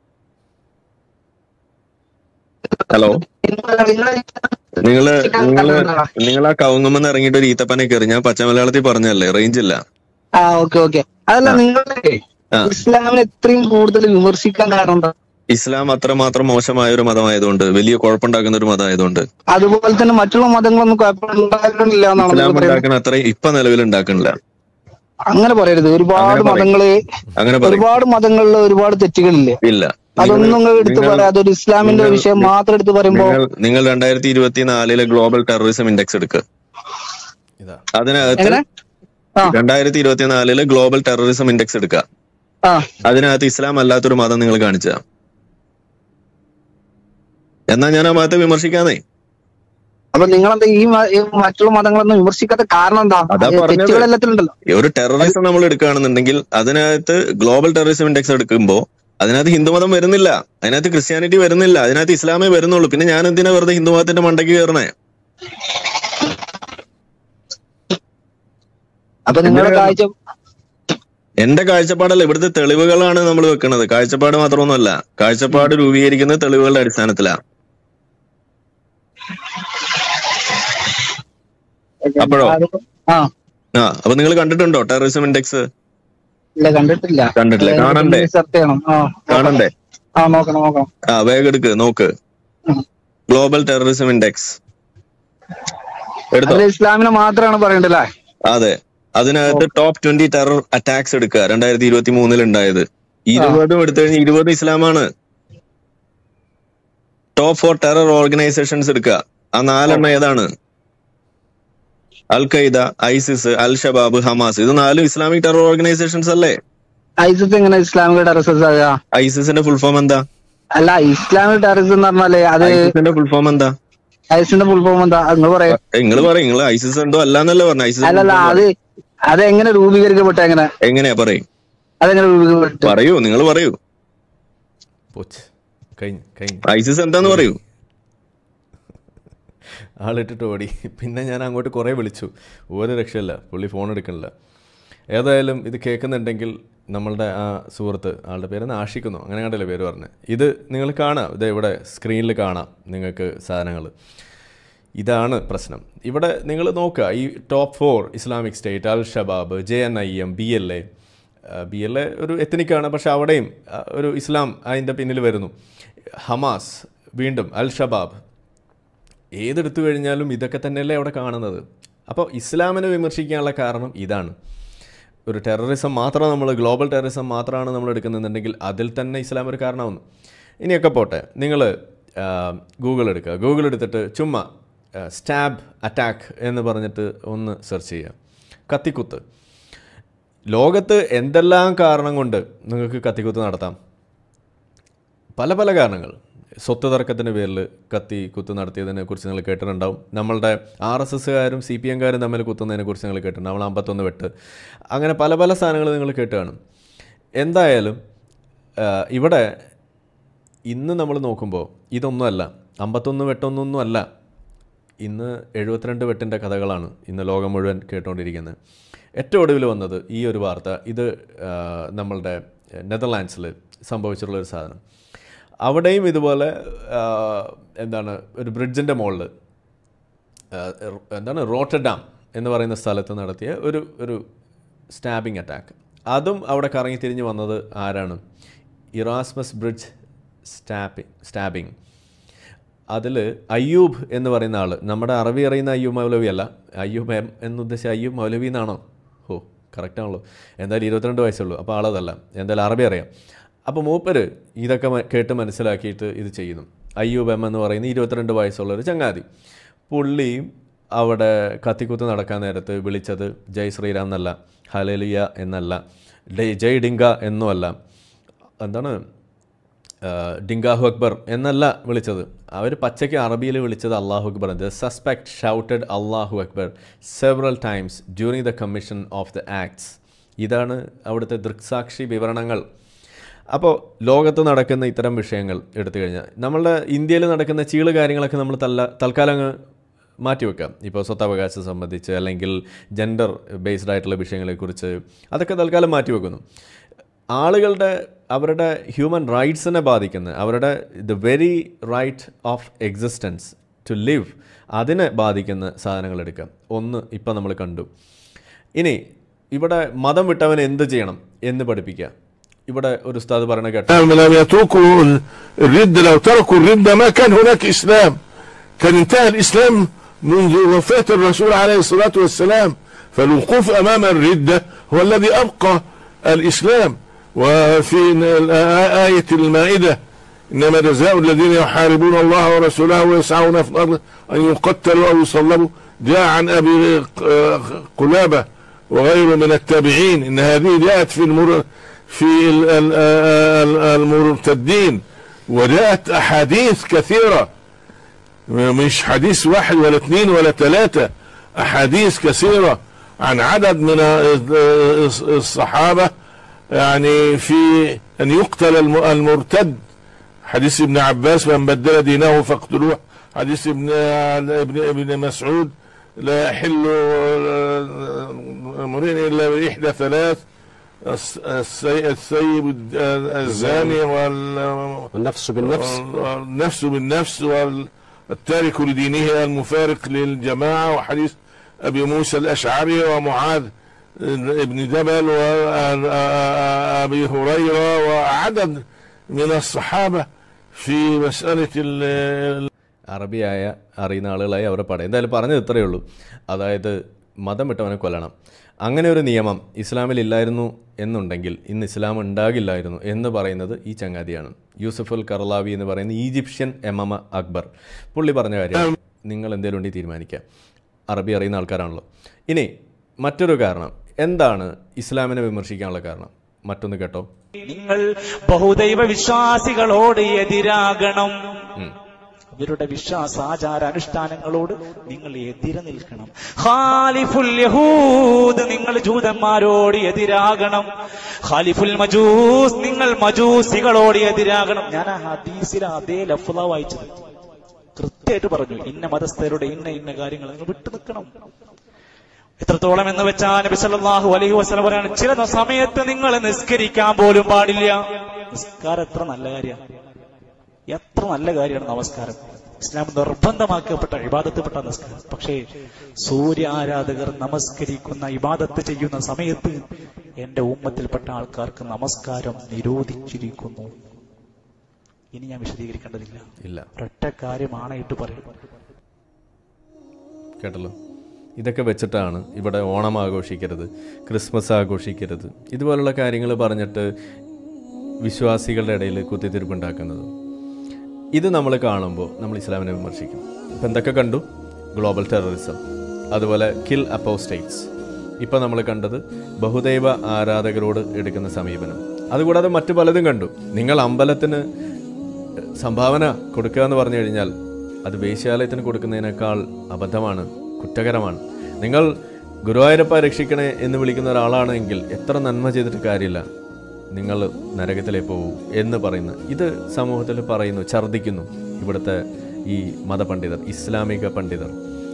ഹലോ നിങ്ങള് നിങ്ങള് നിങ്ങൾ ആ കവുങ്ങുമെന്ന് ഇറങ്ങിയിട്ട് ഒരു ഈത്തപ്പനെ കയറി ഞാൻ പച്ച മലയാളത്തിൽ പറഞ്ഞല്ലേ റേഞ്ച് ഇല്ല ആ ഓക്കെ ഓക്കെ അതല്ല നിങ്ങളെ ആ. ഇസ്ലാമിനെ ഇത്രയും കൂടുതൽ വിമർശിക്കാൻ കാരണം എന്താ ഇസ്ലാം അത്രമാത്രം മോശമായ ഒരു മതമായതുകൊണ്ട് വലിയ കുഴപ്പമുണ്ടാക്കുന്ന ഒരു മതമായതുകൊണ്ട് അതുപോലെ തന്നെ മറ്റുള്ള മതങ്ങളൊന്നും കുഴപ്പമുണ്ടാക്കുന്നില്ല എന്നാണ് ഇസ്ലാം നിങ്ങൾ പറയുന്നത് ഉണ്ടാക്കുന്ന അത്രയും ഇപ്പൊ നിലവിൽ ഉണ്ടാക്കണില്ല അങ്ങനെ പറയരുത് ഒരുപാട് അങ്ങനെ പറയും. മതങ്ങള് അങ്ങനെ പറയും ഒരുപാട് മതങ്ങളിൽ ഒരുപാട് തെറ്റുകളില്ലേ ഇല്ല അതൊന്നും നിങ്ങൾ എടുത്ത് നിങ്ങൾ- പറയാം അതൊരു ഇസ്ലാമിന്റെ നിങ്ങൾ- വിഷയം മാത്രം എടുത്ത് പറയുമ്പോ നിങ്ങൾ നിങ്ങൾ രണ്ടായിരത്തി ഇരുപത്തിനാലിലെ ഗ്ലോബൽ ടെററിസം ഇൻഡെക്സ് എടുക്കുക ഇതാ അതിനകത്ത് എങ്ങനെ ആ രണ്ടായിരത്തി ഇരുപത്തിനാലിലെ ഗ്ലോബൽ ടെററിസം ഇൻഡെക്സ് എടുക്കുക ആ അതിനകത്ത് ഇസ്ലാം അല്ലാത്തൊരു മതം നിങ്ങൾ കാണിച്ച എന്നാ ഞാൻ ആ മതത്തെ വിമർശിക്കാന്നേ അപ്പൊ നിങ്ങളെന്താ ഈ മ- ഈ മറ്റുള്ള മതങ്ങളൊന്നും വിമർശിക്കാത്ത കാരണം എന്താ അതാ അത് പറഞ്ഞത്. തെറ്റുകൾ എല്ലാത്തിലുണ്ടല്ലോ ഈ ഒരു ടെററിസം നമ്മൾ എടുക്കുകയാണെന്നുണ്ടെങ്കിൽ അതിനകത്ത് ഗ്ലോബൽ ടെററിസം ഇൻഡെക്സ് എടുക്കുമ്പോൾ അതിനകത്ത് ഹിന്ദുമതം വരുന്നില്ല അതിനകത്ത് ക്രിസ്ത്യാനിറ്റി വരുന്നില്ല അതിനകത്ത് ഇസ്ലാമേ വരുന്നുള്ളൂ പിന്നെ ഞാൻ എന്തിനാ വെറുതെ ഹിന്ദുമതത്തിന്റെ മണ്ടയ്ക്ക് കയറണേ അപ്പൊ നിങ്ങളുടെ എന്തിനാ? കാഴ്ച എന്റെ കാഴ്ചപ്പാടല്ല ഇവിടുത്തെ തെളിവുകളാണ് നമ്മൾ വെക്കുന്നത് കാഴ്ചപ്പാട് മാത്രമൊന്നുമല്ല കാഴ്ചപ്പാട് രൂപീകരിക്കുന്നത് തെളിവുകളുടെ അടിസ്ഥാനത്തിലാണ് അപ്പോഴോ? ആ ആ അപ്പൊ നിങ്ങൾ കണ്ടിട്ടുണ്ടോ ടെററിസം ഇൻഡെക്സ് ഇല്ല കണ്ടിട്ടില്ല കണ്ടിട്ടില്ല. അത് കാണണ്ടേ? സെർച്ച് ചെയ്യണം ആ കാണണ്ടേ ആ നോക്കണം നോക്കണം ആ വേഗം എടുക്ക് നോക്ക് ഉം. ഗ്ലോബൽ ടെററിസം ഇൻഡെക്സ് എടുത്തോ അത് ഇസ്ലാമിനെ മാത്രമാണ് പറയണ്ടല്ലേ അതെ അതിനകത്ത് ടോപ്പ് ട്വന്റി ടെറർ അറ്റാക്സ് എടുക്കുക രണ്ടായിരത്തി ഇരുപത്തി മൂന്നിൽ ഉണ്ടായത് ഇരുപതും എടുത്തു കഴിഞ്ഞാൽ ഇരുപത് ഇസ്ലാമാണ് ടോപ്പ് ഫോർ ടെറർ ഓർഗനൈസേഷൻസ് എടുക്കുക ആ നാലെണ്ണം ഏതാണ് Al Qaeda ISIS Al Shabaab Hamas ഇത് നാലും ഇസ്ലാമിക് ടെറർ ഓർഗനൈസേഷൻസ് അല്ലേ ഐസിസ് എങ്ങനെ ഇസ്ലാമിക ടെററിസം ആകുക ഐസിസിന്റെ ഫുൾ ഫോം എന്താ അല്ല ഇസ്ലാമിക് ടെററിസം എന്ന് പറഞ്ഞാല് അത് ഐസിസിന്റെ ഫുൾ ഫോം എന്താ ഐസിന്റെ ഫുൾ ഫോം എന്താ നിങ്ങൾ പറയാം നിങ്ങൾ പറയും നിങ്ങൾ ഐസിസ് എന്തോ അല്ലാന്നല്ലേ പറഞ്ഞു ഐസിസ് അല്ലല്ല അത് അതെങ്ങനെ രൂപീകരിക്കപ്പെട്ട എങ്ങനെ എങ്ങനെയാ പറയും അതെങ്ങനെ രൂപീകരിക്കപ്പെട്ടു പറയൂ നിങ്ങൾ പറയൂ പോച്ച് കഴിഞ്ഞു കഴിഞ്ഞു ഐസിസ് എന്താന്ന് പറയൂ ആളിട്ടിട്ട് ഓടി പിന്നെ ഞാൻ അങ്ങോട്ട് കുറേ വിളിച്ചു ഒരു രക്ഷയില്ല പുള്ളി ഫോൺ എടുക്കണില്ല ഏതായാലും ഇത് കേൾക്കുന്നുണ്ടെങ്കിൽ നമ്മളുടെ ആ സുഹൃത്ത് ആളുടെ പേര് ആഷിക്കുന്നു അങ്ങനെ കണ്ടല്ലേ പേര് പറഞ്ഞത് ഇത് നിങ്ങൾ കാണാം ഇത് ഇവിടെ സ്ക്രീനിൽ കാണാം നിങ്ങൾക്ക് സാധനങ്ങൾ ഇതാണ് പ്രശ്നം ഇവിടെ നിങ്ങൾ നോക്കുക ഈ top four Islamic State Al Shabaab J N I M B L A B L A ഒരു എത്തനിക്കാണ് പക്ഷെ അവിടെയും ആ, ഒരു ഇസ്ലാം അതിൻ്റെ പിന്നിൽ വരുന്നു ഹമാസ് വീണ്ടും അൽ ഷബാബ് ഏതെടുത്തു കഴിഞ്ഞാലും ഇതൊക്കെ തന്നെയല്ലേ അവിടെ കാണുന്നത് അപ്പോൾ ഇസ്ലാമിനെ വിമർശിക്കാനുള്ള കാരണം ഇതാണ് ഒരു ടെററിസം മാത്രം നമ്മൾ ഗ്ലോബൽ ടെററിസം മാത്രമാണ് നമ്മൾ എടുക്കുന്നുണ്ടെങ്കിൽ അതിൽ തന്നെ ഇസ്ലാം ഒരു കാരണമാവുന്നു ഇനിയൊക്കെ പോട്ടെ നിങ്ങൾ ഗൂഗിൾ എടുക്കുക ഗൂഗിൾ എടുത്തിട്ട് ചുമ്മാ സ്റ്റാബ് അറ്റാക്ക് എന്ന് പറഞ്ഞിട്ട് ഒന്ന് സെർച്ച് ചെയ്യുക കത്തിക്കുത്ത് ലോകത്ത് എന്തെല്ലാം കാരണം കൊണ്ട് നിങ്ങൾക്ക് കത്തിക്കുത്ത് നടത്താം പല പല കാരണങ്ങൾ സ്വത്ത് തർക്കത്തിൻ്റെ പേരിൽ കത്തി കുത്ത് നടത്തിയതിനെ കുറിച്ച് നിങ്ങൾ കേട്ടിട്ടുണ്ടാവും നമ്മളുടെ ആർ എസ് എസ്സുകാരും സി പി എംകാരും തമ്മിൽ കുത്തുന്നതിനെ കുറിച്ച് നിങ്ങൾ കേട്ടിട്ടുണ്ട് നമ്മൾ അമ്പത്തൊന്ന് വെട്ട് അങ്ങനെ പല പല സാധനങ്ങൾ നിങ്ങൾ കേട്ട് കാണും എന്തായാലും ആ, ഇവിടെ ഇന്ന് നമ്മൾ നോക്കുമ്പോൾ ഇതൊന്നുമല്ല അമ്പത്തൊന്ന് വെട്ടൊന്നൊന്നും അല്ല ഇന്ന് എഴുപത്തിരണ്ട് വെട്ടിൻ്റെ കഥകളാണ് ഇന്ന് ലോകം മുഴുവൻ കേട്ടുകൊണ്ടിരിക്കുന്നത് ഏറ്റവും ഒടുവിൽ വന്നത് ഈ ഒരു വാർത്ത ഇത് ആ, നമ്മളുടെ നെതർലാൻഡ്സിൽ സംഭവിച്ചിട്ടുള്ള ഒരു സാധനം അവിടെയും ഇതുപോലെ ആ, എന്താണ് ഒരു ബ്രിഡ്ജിൻ്റെ മുകളിൽ എന്താണ് റോട്ടർഡാം എന്ന് പറയുന്ന സ്ഥലത്ത് നടത്തിയ ഒരു ഒരു സ്റ്റാബിംഗ് അറ്റാക്ക് അതും അവിടെ കറങ്ങി തിരിഞ്ഞ് വന്നത് ആരാണ് ഇറാസ്മസ് ബ്രിഡ്ജ് സ്റ്റാബിങ് സ്റ്റാബിങ് അതിൽ അയ്യൂബ് എന്ന് പറയുന്ന ആൾ നമ്മുടെ അറബി അറിയുന്ന അയ്യൂബ് മൗലവി അല്ല അയ്യൂബ് എം എന്നുദ്ദേശിച്ച അയ്യൂബ് മൗലവി എന്നാണോ ഓ കറക്റ്റാണല്ലോ എന്തായാലും ഇരുപത്തിരണ്ട് വയസ്സുള്ളൂ അപ്പോൾ ആളതല്ല എന്തായാലും അറബി അറിയാം അപ്പോൾ മൂപ്പര് ഇതൊക്കെ മ- കേട്ട് മനസ്സിലാക്കിയിട്ട് ഇത് ചെയ്യുന്നു അയ്യൂബ് എം എന്ന് പറയുന്ന ഇരുപത്തിരണ്ട് വയസ്സുള്ള ഒരു ചങ്ങാതി പുള്ളിയും അവിടെ കത്തിക്കുത്ത് നടക്കാൻ നേരത്ത് വിളിച്ചത് ജയ് ശ്രീറാം എന്നല്ല ഹലലിയ എന്നല്ല ഡേ- ജയ് ഡിങ്ക എന്നുമല്ല എന്താണ് ആഹ് ഡിങ്കാഹു അക്ബർ എന്നല്ല വിളിച്ചത് അവർ പച്ചയ്ക്ക് അറബിയിൽ വിളിച്ചത് അള്ളാഹു അക്ബർ ദ സസ്പെക്ട് ഷൗട്ടഡ് അള്ളാഹു അക്ബർ several times during the commission of the acts ഇതാണ് അവിടുത്തെ ദൃക്സാക്ഷി വിവരണങ്ങൾ അപ്പോൾ ലോകത്ത് നടക്കുന്ന ഇത്തരം വിഷയങ്ങൾ എടുത്തു കഴിഞ്ഞാൽ നമ്മളുടെ ഇന്ത്യയിൽ നടക്കുന്ന ചീള് കാര്യങ്ങളൊക്കെ നമ്മൾ തല്ല തൽക്കാലം അങ്ങ് മാറ്റിവെക്കാം ഇപ്പോൾ സ്വത്തവകാശം സംബന്ധിച്ച് അല്ലെങ്കിൽ ജെൻഡർ ബേസ്ഡ് ആയിട്ടുള്ള വിഷയങ്ങളെക്കുറിച്ച് അതൊക്കെ തൽക്കാലം മാറ്റിവെക്കുന്നു ആളുകളുടെ അവരുടെ ഹ്യൂമൻ റൈറ്റ്സിനെ ബാധിക്കുന്ന അവരുടെ the very right of existence to live അതിനെ ബാധിക്കുന്ന സാധനങ്ങൾ എടുക്കാം ഒന്ന് ഇപ്പം നമ്മൾ കണ്ടു ഇനി ഇവിടെ മതം വിട്ടവൻ എന്ത് ചെയ്യണം എന്ന് പഠിപ്പിക്കുക ഇവിടെ ഒരു ഉസ്താദ് പറയണ കേട്ടോ لم لم يتركوا الردة لو تركوا الردة ما كان هناك إسلام كان انتهى الإسلام منذ وفاة الرسول عليه الصلاة والسلام فالوقوف أمام الردة هو الذي أبقى الإسلام وفي آية المائدة إنما جزاء الذين يحاربون الله ورسوله ويسعون في الأرض أن يقتلوا أو يصلبوا جاء عن أبي قلابة وغيره من التابعين إن هذه جاءت في المر في ال- ال- ال- المرتدين وجاءت أحاديث كثيرة مش حديث واحد ولا اثنين ولا ثلاثة أحاديث كثيرة عن عدد من الصحابة يعني في أن يقتل الم- المرتد حديث ابن عباس من بدل دينه فاقتلوه حديث ابن ابن ابن مسعود لا يحل امرئ الا باحدى ثلاث الس- السي- السيب الد- الزاني وال والنفس بالنفس والنفس بالنفس والتارك لدينه المفارق للجماعة وحديث أبي موسى الأشعري ومعاذ ابن جبل وأبي هريرة وعدد من الصحابة في مسألة ال- അറബിയായ അറിയുന്ന ആളുകളായി അവരെ പാടാം എന്തായാലും പറഞ്ഞത് ഇത്രയേ ഉള്ളൂ അതായത് മതം വിട്ടവനെ കൊല്ലണം അങ്ങനെ ഒരു നിയമം ഇസ്ലാമിൽ ഇല്ലായിരുന്നു എന്നുണ്ടെങ്കിൽ ഇന്ന് ഇസ്ലാം ഉണ്ടാകില്ലായിരുന്നു എന്ന് പറയുന്നത് ഈ ചങ്ങാതിയാണ് യൂസഫ് അൽ കർലാവി എന്ന് പറയുന്ന ഈജിപ്ഷ്യൻ എമമ അക്ബർ പുള്ളി പറഞ്ഞ കാര്യം നിങ്ങൾ എന്തെങ്കിലും ഉണ്ടെങ്കിൽ തീരുമാനിക്കാം അറബി അറിയുന്ന ആൾക്കാരാണല്ലോ ഇനി മറ്റൊരു കാരണം എന്താണ് ഇസ്ലാമിനെ വിമർശിക്കാനുള്ള കാരണം മറ്റൊന്ന് കേട്ടോ നിങ്ങൾ ബഹുദൈവ വിശ്വാസികളോട് എതിരാകണം ഇവരുടെ വിശ്വാസ ആചാര അനുഷ്ഠാനങ്ങളോട് നിങ്ങൾ എതിരെ നിൽക്കണം ഖാലിഫുൽ യഹൂദ് നിങ്ങൾ ജൂതന്മാരോട് എതിരാകണം ഖാലിഫുൽ മജൂസ് നിങ്ങൾ മജൂസികളോട് എതിരാകണം ഞാൻ ആ ഹദീസിലെ അതേ ലഫ്ല വായിച്ചത് കൃത്യമായിട്ട് പറഞ്ഞു ഇന്ന മതസ്ഥരുടെ ഇന്ന ഇന്ന കാര്യങ്ങൾ നിങ്ങൾ വിട്ടു നിൽക്കണം എത്രത്തോളം എന്ന് വെച്ചാൽ നബി സല്ലല്ലാഹു അലൈഹി വസല്ലം പറയാണ് ചില സമയത്ത് നിങ്ങൾ നിസ്കരിക്കാൻ പോലും പാടില്ല നിസ്കാരം എത്ര നല്ല കാര്യമാണ് എത്ര നല്ല കാര്യമാണ് നമസ്കാരം ഇസ്ലാം നിർബന്ധമാക്കപ്പെട്ട ഇബാദത്ത്പ്പെട്ട നിസ്കാരം പക്ഷേ സൂര്യ ആരാധകർ നമസ്കരിക്കുന്ന ഇബാദത്ത് ചെയ്യുന്ന സമയത്ത് എന്റെ ഉമ്മത്തിൽപ്പെട്ട ആൾക്കാർക്ക് നമസ്കാരം നിരോധിച്ചിരിക്കുന്നു ഇനി ഞാൻ വിശദീകരിക്കേണ്ടതില്ല ഇല്ല ഒരൊറ്റ കാര്യമാണായിട്ട് പറയും കേട്ടല്ലോ ഇതൊക്കെ വെച്ചിട്ടാണ് ഇവിടെ ഓണം ആഘോഷിക്കരുത് ക്രിസ്മസ് ആഘോഷിക്കരുത് ഇതുപോലുള്ള കാര്യങ്ങൾ പറഞ്ഞിട്ട് വിശ്വാസികളുടെ ഇടയിൽ കുത്തിത്തിരിപ്പുണ്ടാക്കുന്നത് ഇത് നമ്മൾ കാണുമ്പോൾ നമ്മൾ ഇസ്ലാമിനെ വിമർശിക്കും ഇപ്പം എന്തൊക്കെ കണ്ടു ഗ്ലോബൽ ടെററിസം അതുപോലെ കിൽ അപ്പോസ്റ്റേറ്റ്സ് ഇപ്പം നമ്മൾ കണ്ടത് ബഹുദൈവ ആരാധകരോട് എടുക്കുന്ന സമീപനം അതുകൂടാതെ മറ്റു പലതും കണ്ടു നിങ്ങൾ അമ്പലത്തിന് സംഭാവന കൊടുക്കുക എന്ന് പറഞ്ഞു കഴിഞ്ഞാൽ അത് വേശ്യാലയത്തിന് കൊടുക്കുന്നതിനേക്കാൾ അബദ്ധമാണ് കുറ്റകരമാണ് നിങ്ങൾ ഗുരുവായൂരപ്പ രക്ഷിക്കണേ എന്ന് വിളിക്കുന്ന ഒരാളാണെങ്കിൽ എത്ര നന്മ ചെയ്തിട്ട് കാര്യമില്ല നിങ്ങൾ നരകത്തിലേക്ക് പോകൂ എന്ന് പറയുന്ന ഇത് സമൂഹത്തിൽ പറയുന്നു ഛർദ്ദിക്കുന്നു ഇവിടുത്തെ ഈ മതപണ്ഡിതർ ഇസ്ലാമിക പണ്ഡിതർ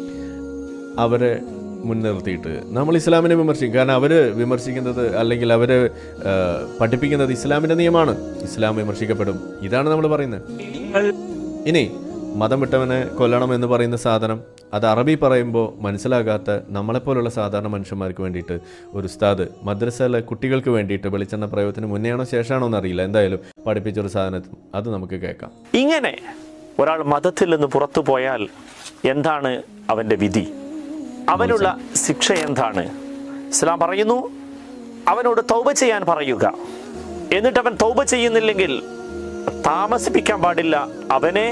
അവരെ മുൻനിർത്തിയിട്ട് നമ്മൾ ഇസ്ലാമിനെ വിമർശിക്കും കാരണം അവർ വിമർശിക്കുന്നത് അല്ലെങ്കിൽ അവർ പഠിപ്പിക്കുന്നത് ഇസ്ലാമിൻ്റെ നിയമമാണ് ഇസ്ലാം വിമർശിക്കപ്പെടും ഇതാണ് നമ്മൾ പറയുന്നത് നിങ്ങൾ ഇനി മതം വിട്ടവനെ കൊല്ലണം എന്ന് പറയുന്ന സാധനം അത് അറബി പറയുമ്പോൾ മനസ്സിലാകാത്ത നമ്മളെപ്പോലുള്ള സാധാരണ മനുഷ്യന്മാർക്ക് വേണ്ടിയിട്ട് ഒരു ഉസ്താദ് മദ്രസയിലെ കുട്ടികൾക്ക് വേണ്ടിയിട്ട് വെളിച്ചെണ്ണ പ്രയോഗത്തിന് മുന്നെയാണോ ശേഷമാണോ എന്നറിയില്ല എന്തായാലും പഠിപ്പിച്ചൊരു സാധനം അത് നമുക്ക് കേൾക്കാം ഇങ്ങനെ ഒരാൾ മതത്തിൽ നിന്ന് പുറത്തു പോയാൽ എന്താണ് അവന്റെ വിധി അവനുള്ള ശിക്ഷ എന്താണ് ഇസ്ലാം പറയുന്നു അവനോട് തൗബ ചെയ്യാൻ പറയുക എന്നിട്ട് അവൻ തൗബ ചെയ്യുന്നില്ലെങ്കിൽ താമസിപ്പിക്കാൻ പാടില്ല അവനെ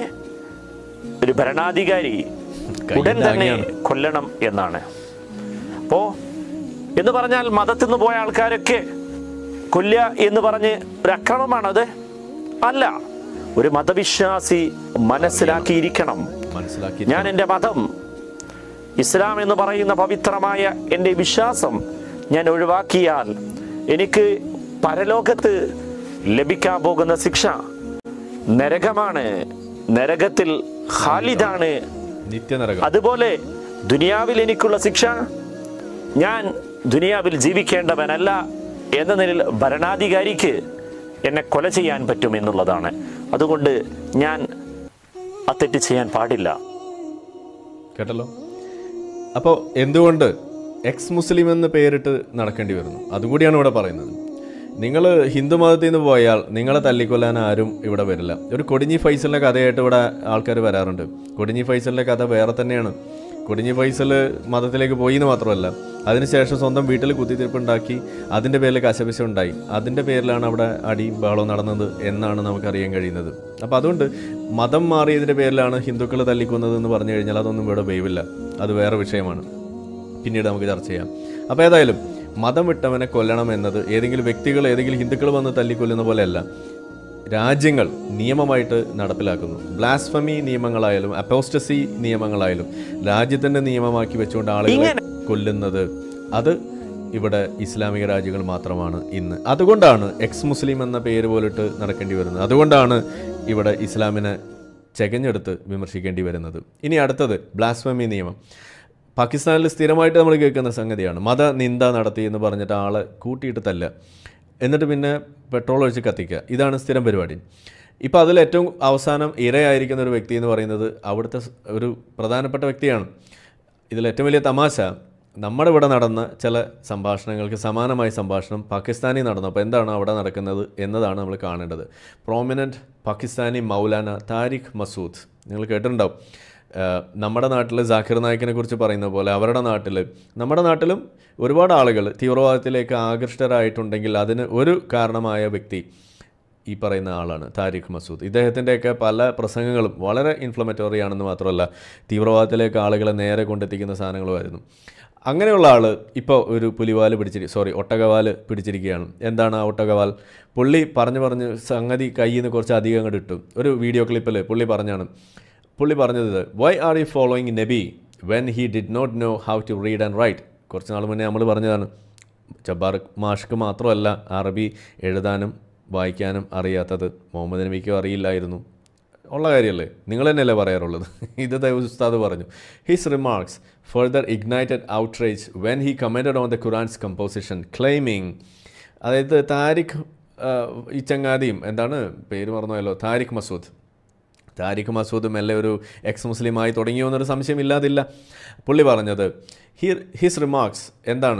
ഒരു ഭരണാധികാരി ഉടൻ തന്നെ കയ്യിലാങ്ങിയാണ്. കൊല്ലണം എന്നാണ് അപ്പോ എന്ന് പറഞ്ഞാൽ മതത്തിൽ നിന്ന് പോയ ആൾക്കാരൊക്കെ കൊല്ലുക എന്ന് പറഞ്ഞ് ഒരു അക്രമമാണത് അല്ല ഒരു മതവിശ്വാസി മനസ്സിലാക്കിയിരിക്കണം മനസ്സിലാക്കി ഞാൻ എൻ്റെ മതം ഇസ്ലാം എന്ന് പറയുന്ന പവിത്രമായ എൻ്റെ വിശ്വാസം ഞാൻ ഒഴിവാക്കിയാൽ എനിക്ക് പരലോകത്ത് ലഭിക്കാൻ പോകുന്ന ശിക്ഷ നരകമാണ് നരകത്തിൽ ഖാലിദാണ് നിത്യനരകം അതുപോലെ ദുനിയാവിൽ എനിക്കുള്ള ശിക്ഷ ഞാൻ ദുനിയാവിൽ ജീവിക്കേണ്ടവനല്ല എന്ന നിലയിൽ ഭരണാധികാരിക്ക് എന്നെ കൊല ചെയ്യാൻ പറ്റും എന്നുള്ളതാണ് അതുകൊണ്ട് ഞാൻ ആ തെറ്റ് ചെയ്യാൻ പാടില്ല കേട്ടല്ലോ അപ്പോൾ എന്തുകൊണ്ട് എക്സ് മുസ്ലിം എന്ന് പേരിട്ട് നടക്കേണ്ടി വരുന്നു അതും കൂടിയാണ് ഇവിടെ പറയുന്നത് നിങ്ങൾ ഹിന്ദു മതത്തിൽ നിന്ന് പോയാൽ നിങ്ങളെ തല്ലിക്കൊല്ലാൻ ആരും ഇവിടെ വരില്ല ഒരു കൊടിഞ്ഞി ഫൈസലിൻ്റെ കഥയായിട്ട് ഇവിടെ ആൾക്കാർ വരാറുണ്ട് കൊടിഞ്ഞി ഫൈസലിൻ്റെ കഥ വേറെ തന്നെയാണ് കൊടിഞ്ഞി ഫൈസൽ മതത്തിലേക്ക് പോയി എന്ന് മാത്രമല്ല അതിനുശേഷം സ്വന്തം വീട്ടിൽ കുത്തിത്തിരിപ്പുണ്ടാക്കി അതിൻ്റെ പേരിൽ കശപിശ ഉണ്ടായി അതിൻ്റെ പേരിലാണ് അവിടെ അടിയും ബഹളവും നടന്നത് എന്നാണ് നമുക്കറിയാൻ കഴിയുന്നത് അപ്പോൾ അതുകൊണ്ട് മതം മാറിയതിൻ്റെ പേരിലാണ് ഹിന്ദുക്കൾ തല്ലിക്കുന്നത് എന്ന് പറഞ്ഞു കഴിഞ്ഞാൽ അതൊന്നും ഇവിടെ വേവില്ല അത് വേറെ വിഷയമാണ് പിന്നീട് നമുക്ക് ചർച്ച ചെയ്യാം അപ്പോൾ ഏതായാലും മതം വിട്ടവനെ കൊല്ലണം എന്നത് ഏതെങ്കിലും വ്യക്തികൾ ഏതെങ്കിലും ഹിന്ദുക്കൾ വന്ന് തല്ലിക്കൊല്ലുന്ന പോലെയല്ല രാജ്യങ്ങൾ നിയമമായിട്ട് നടപ്പിലാക്കുന്നു ബ്ലാസ്ഫമി നിയമങ്ങളായാലും അപ്പോസ്റ്റസി നിയമങ്ങളായാലും രാജ്യത്തിൻ്റെ നിയമമാക്കി വെച്ചുകൊണ്ട് ആളുകളെ കൊല്ലുന്നത് അത് ഇവിടെ ഇസ്ലാമിക രാജ്യങ്ങൾ മാത്രമാണ് ഇന്ന് അതുകൊണ്ടാണ് എക്സ് മുസ്ലിം എന്ന പേര് പോലിട്ട് നടക്കേണ്ടി വരുന്നത് അതുകൊണ്ടാണ് ഇവിടെ ഇസ്ലാമിനെ ചെകഞ്ഞെടുത്ത് വിമർശിക്കേണ്ടി വരുന്നത് ഇനി അടുത്തത് ബ്ലാസ്ഫമി നിയമം പാകിസ്ഥാനിൽ സ്ഥിരമായിട്ട് നമ്മൾ കേൾക്കുന്ന സംഗതിയാണ് മതനിന്ദ നടത്തി എന്ന് പറഞ്ഞിട്ട് ആളെ കൂട്ടിയിട്ട് തല്ലുക എന്നിട്ട് പിന്നെ പെട്രോൾ ഒഴിച്ച് കത്തിക്കുക ഇതാണ് സ്ഥിരം പരിപാടി ഇപ്പോൾ അതിൽ ഏറ്റവും അവസാനം ഇരയായിരിക്കുന്ന ഒരു വ്യക്തി എന്ന് പറയുന്നത് അവിടുത്തെ സ് ഒരു പ്രധാനപ്പെട്ട വ്യക്തിയാണ് ഇതിൽ ഏറ്റവും വലിയ തമാശ നമ്മുടെ ഇവിടെ നടന്ന ചില സംഭാഷണങ്ങൾക്ക് സമാനമായ സംഭാഷണം പാകിസ്ഥാനിൽ നടന്നു അപ്പോൾ എന്താണ് അവിടെ നടക്കുന്നത് എന്നതാണ് നമ്മൾ കാണേണ്ടത് പ്രോമിനൻറ്റ് പാകിസ്ഥാനി മൗലാന താരിഖ് മസൂദ് നിങ്ങൾ കേട്ടിട്ടുണ്ടാവും ആഹ് നമ്മുടെ നാട്ടിൽ ജാക്കിർ നായിക്കിനെ കുറിച്ച് പറയുന്ന പോലെ അവരുടെ നാട്ടിൽ നമ്മുടെ നാട്ടിലും ഒരുപാട് ആളുകൾ തീവ്രവാദത്തിലേക്ക് ആകൃഷ്ടരായിട്ടുണ്ടെങ്കിൽ അതിന് ഒരു കാരണമായ വ്യക്തി ഈ പറയുന്ന ആളാണ് താരിഖ് മസൂദ് ഇദ്ദേഹത്തിൻ്റെയൊക്കെ പല പ്രസംഗങ്ങളും വളരെ ഇൻഫ്ലമറ്ററി ആണെന്ന് മാത്രമല്ല തീവ്രവാദത്തിലേക്ക് ആളുകളെ നേരെ കൊണ്ടെത്തിക്കുന്ന സാധനങ്ങളുമായിരുന്നു അങ്ങനെയുള്ള ആൾ ഇപ്പോൾ ഒരു പുലിവാല് പിടിച്ചിരി സോറി ഒട്ടകവാല് പിടിച്ചിരിക്കുകയാണ് എന്താണ് ആ ഒട്ടകവാൽ പുള്ളി പറഞ്ഞു പറഞ്ഞ് സംഗതി കയ്യിൽ നിന്ന് കുറച്ച് അധികം അങ്ങോട്ട് ഇട്ടു ഒരു വീഡിയോ ക്ലിപ്പിൽ പുള്ളി പറഞ്ഞാണ് പുള്ളി പറഞ്ഞത് വൈ ആർ യു ഫോളോയിങ് നബി when he did not know how to read and write കുറച്ച് നാൾ മുന്നേ നമ്മൾ പറഞ്ഞതാണ് ജബ്ബാർ മാഷ്ക്ക് മാത്രമല്ല അറബി എഴുതാനും വായിക്കാനും അറിയാത്തത് മുഹമ്മദ് നബിക്കും അറിയില്ലായിരുന്നു ഉള്ള കാര്യമല്ലേ നിങ്ങൾ തന്നെയല്ലേ പറയാറുള്ളത് ഇത് ദൈവ ഉസ്താദ് പറഞ്ഞു his remarks further ignited outrage when he commented on the Quran's composition claiming അതായത് താരിഖ് ആ, ഈ ചങ്ങാതിയും എന്താണ് പേര് മറന്നുപോയല്ലോ താരിഖ് മസൂദ് താരിഖ് മസൂദ് മെല്ലെ ഒരു എക്സ് മുസ്ലിമായി തുടങ്ങിയോ എന്നൊരു സംശയം ഇല്ലാതില്ല പുള്ളി പറഞ്ഞത് ഹി ഹിസ് റിമാർക്സ് എന്താണ്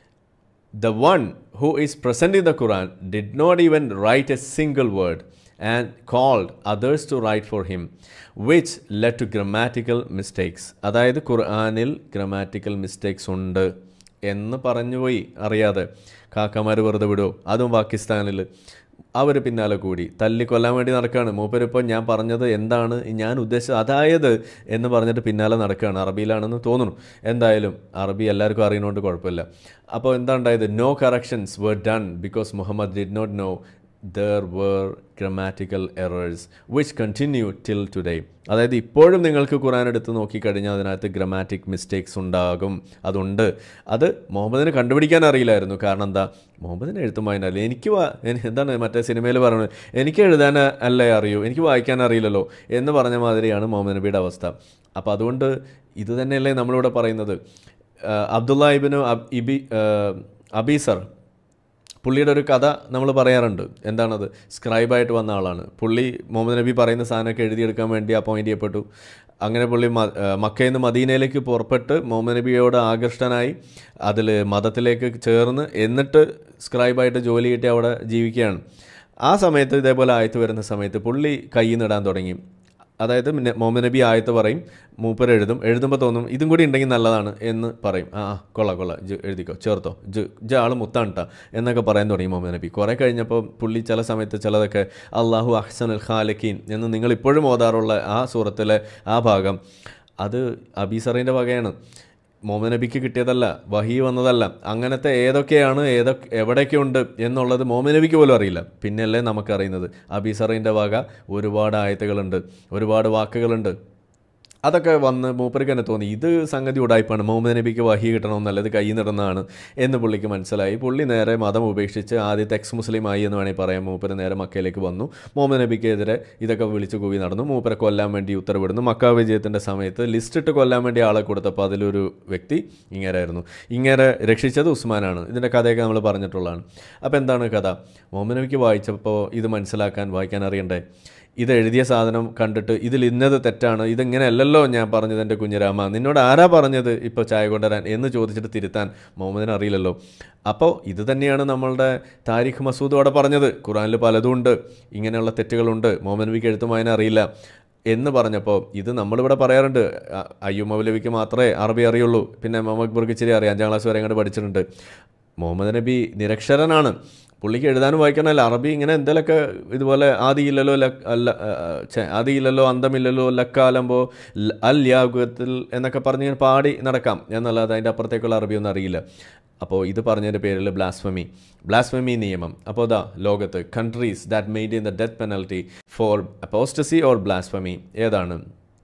the one who is present in the Quran did not even write a single word and called others to write for him which led to grammatical mistakes അതായത് ഖുർആാനിൽ ഗ്രമാറ്റിക്കൽ മിസ്റ്റേക്സ് ഉണ്ട് എന്ന് പറഞ്ഞുപോയി അറിയാതെ കാക്കമാർ വെറുതെ വിടുമോ അതും പാകിസ്ഥാനിൽ അവർ പിന്നാലെ കൂടി തല്ലിക്കൊല്ലാൻ വേണ്ടി നടക്കുകയാണ് മൂപ്പരിപ്പോൾ ഞാൻ പറഞ്ഞത് എന്താണ് ഞാൻ ഉദ്ദേശിച്ചത് അതായത് എന്ന് പറഞ്ഞിട്ട് പിന്നാലെ നടക്കുകയാണ് അറബിയിലാണെന്ന് തോന്നുന്നു എന്തായാലും അറബി എല്ലാവർക്കും അറിയുന്നതുകൊണ്ട് കുഴപ്പമില്ല അപ്പോൾ എന്താ ഉണ്ടായത് no corrections were done because Muhammad did not know there were grammatical errors which continue till today അതായത് ഇപ്പോഴും നിങ്ങൾക്ക് ഖുറാൻ എടുത്ത് നോക്കിക്കഴിഞ്ഞാൽ അതിനകത്ത് ഗ്രമാറ്റിക് മിസ്റ്റേക്സ് ഉണ്ടാകും അതുണ്ട് അത് മുഹമ്മദിന് കണ്ടുപിടിക്കാൻ അറിയില്ലായിരുന്നു കാരണം എന്താ മുഹമ്മദിന് എഴുത്തും വായനല്ല എനിക്ക് വാ എനി- എന്താണ് മറ്റേ സിനിമയിൽ പറയുന്നത് എനിക്ക് എഴുതാൻ അല്ലേ അറിയൂ എനിക്ക് വായിക്കാൻ അറിയില്ലല്ലോ എന്ന് പറഞ്ഞ മാതിരിയാണ് മുഹമ്മദ് നബിയുടെ അവസ്ഥ അപ്പോൾ അതുകൊണ്ട് ഇത് തന്നെയല്ലേ നമ്മളിവിടെ പറയുന്നത് ആ, അബ്ദുള്ള ഇബിനു അബ് ഇബി ആ, അബീസർ പുള്ളിയുടെ ഒരു കഥ നമ്മൾ പറയാറുണ്ട് എന്താണത് സ്ക്രൈബായിട്ട് വന്ന ആളാണ് പുള്ളി മുഹമ്മദ് നബി പറയുന്ന സാധനമൊക്കെ എഴുതിയെടുക്കാൻ വേണ്ടി അപ്പോയിൻ്റ് ചെയ്യപ്പെട്ടു അങ്ങനെ പുള്ളി മ ആ, മക്കയിൽ നിന്ന് മദീനയിലേക്ക് പുറപ്പെട്ട് മുഹമ്മദ് നബിയോട് ആകൃഷ്ടനായി അതിൽ മതത്തിലേക്ക് ചേർന്ന് എന്നിട്ട് സ്ക്രൈബായിട്ട് ജോലി കിട്ടി അവിടെ ജീവിക്കുകയാണ് ആ സമയത്ത് ഇതേപോലെ ആയത്ത് വരുന്ന സമയത്ത് പുള്ളി കയ്യിൽ നിന്നിടാൻ തുടങ്ങി അതായത് പിന്നെ മുഹമ്മദ് നബി ആയത്ത് പറയും മൂപ്പർ എഴുതും എഴുതുമ്പോൾ തോന്നും ഇതും കൂടി ഉണ്ടെങ്കിൽ നല്ലതാണ് എന്ന് പറയും ആ ആ കൊള്ളാം കൊള്ളാം ജ് എഴുതിക്കോ ചേർത്തോ ജ് ജ ആൾ മുത്താണ്ട്ടാ എന്നൊക്കെ പറയാൻ തുടങ്ങി മുഹമ്മദ് നബി കുറേ കഴിഞ്ഞപ്പോൾ പുള്ളി ചില സമയത്ത് ചിലതൊക്കെ അള്ളാഹു അഹ്സൻ അൽ ഖാലക്കീൻ എന്ന് നിങ്ങൾ ഇപ്പോഴും ഓതാറുള്ള ആ സൂറത്തിലെ ആ ഭാഗം അത് അബീസറിൻ്റെ വകയാണ് മുഹമ്മദ് നബിക്ക് കിട്ടിയതല്ല വഹി വന്നതല്ല അങ്ങനത്തെ ഏതൊക്കെയാണ് ഏതൊക്കെ എവിടെയൊക്കെ ഉണ്ട് എന്നുള്ളത് മുഹമ്മദ് നബിക്ക് പോലും അറിയില്ല പിന്നെയല്ലേ നമുക്കറിയുന്നത് അബീസറിൻ്റെ വക ഒരുപാട് ആയത്തുകളുണ്ട് ഒരുപാട് വാക്കുകളുണ്ട് അതൊക്കെ വന്ന് മൂപ്പർക്ക് തന്നെ തോന്നി ഇത് സംഗതി ഉടായ്പാണ് മുഹമ്മദ് നബിക്ക് വഹി കിട്ടണമെന്നല്ല ഇത് കൈ നിടുന്നതാണ് എന്ന് പുള്ളിക്ക് മനസ്സിലായി പുള്ളി നേരെ മതം ഉപേക്ഷിച്ച് ആദ്യത്തെ എക്സ് മുസ്ലിം ആയി എന്ന് വേണമെങ്കിൽ പറയാം മൂപ്പര് നേരെ മക്കയിലേക്ക് വന്നു മുഹമ്മദ് നബിക്കെതിരെ ഇതൊക്കെ വിളിച്ചു കൂവി നടന്നു മൂപ്പരെ കൊല്ലാൻ വേണ്ടി ഉത്തരവിടുന്നു മക്ക വിജയത്തിൻ്റെ സമയത്ത് ലിസ്റ്റ് ഇട്ട് കൊല്ലാൻ വേണ്ടി ആളെ കൊടുത്തപ്പോൾ അതിലൊരു വ്യക്തി ഇങ്ങേരായിരുന്നു ഇങ്ങനെ രക്ഷിച്ചത് ഉസ്മാനാണ് ഇതിൻ്റെ കഥയൊക്കെ നമ്മൾ പറഞ്ഞിട്ടുള്ളതാണ് അപ്പോൾ എന്താണ് കഥ മുഹമ്മദ് നബിക്ക് വായിച്ചപ്പോൾ ഇത് മനസ്സിലാക്കാൻ വായിക്കാൻ അറിയണ്ടേ ഇത് എഴുതിയ സാധനം കണ്ടിട്ട് ഇതിൽ ഇന്നത് തെറ്റാണ് ഇതിങ്ങനെ അല്ലല്ലോ ഞാൻ പറഞ്ഞത് എൻ്റെ കുഞ്ഞിരാമ നിന്നോട് ആരാ പറഞ്ഞത് ഇപ്പോൾ ചായ കൊണ്ടുവരാൻ എന്ന് ചോദിച്ചിട്ട് തിരുത്താൻ മുഹമ്മദിന് അറിയില്ലല്ലോ അപ്പോൾ ഇത് തന്നെയാണ് നമ്മളുടെ താരിഖ് മസൂദ് അവിടെ പറഞ്ഞത് ഖുറാനിൽ പലതും ഉണ്ട് ഇങ്ങനെയുള്ള തെറ്റുകളുണ്ട് മുഹമ്മദ് നബിക്ക് എഴുത്തും വായന അറിയില്ല എന്ന് പറഞ്ഞപ്പോൾ ഇത് നമ്മളിവിടെ പറയാറുണ്ട് അ- അയ്യു മൗലവിക്ക് മാത്രമേ അറബി അറിയുള്ളൂ പിന്നെ മുഹമ്മദ് അക്ബർക്ക് ഇച്ചിരി അറിയാം അഞ്ചാം ക്ലാസ് വരെ അങ്ങോട്ട് പഠിച്ചിട്ടുണ്ട് മുഹമ്മദ് നബി നിരക്ഷരനാണ് പുള്ളിക്ക് എഴുതാനും വായിക്കാനല്ല അറബി ഇങ്ങനെ എന്തെങ്കിലുമൊക്കെ ഇതുപോലെ ആദിയില്ലല്ലോ ലക് അല്ല ആ, ഛെ, ആദിയില്ലല്ലോ അന്തമില്ലല്ലോ ലക്കാലമ്പോ ല- അൽ യാഗത്തിൽ എന്നൊക്കെ പറഞ്ഞ് ഇങ്ങനെ പാടി നടക്കാം എന്നല്ലാതെ അതിൻ്റെ അപ്പുറത്തേക്കുള്ള അറബിയൊന്നും അറിയില്ല അപ്പോൾ ഇത് പറഞ്ഞതിൻ്റെ പേരിൽ ബ്ലാസ്ഫമി ബ്ലാസ്ഫമി നിയമം അപ്പോൾ ഇതാ ലോകത്ത് countries that made in the death penalty for apostasy or blasphemy ഏതാണ്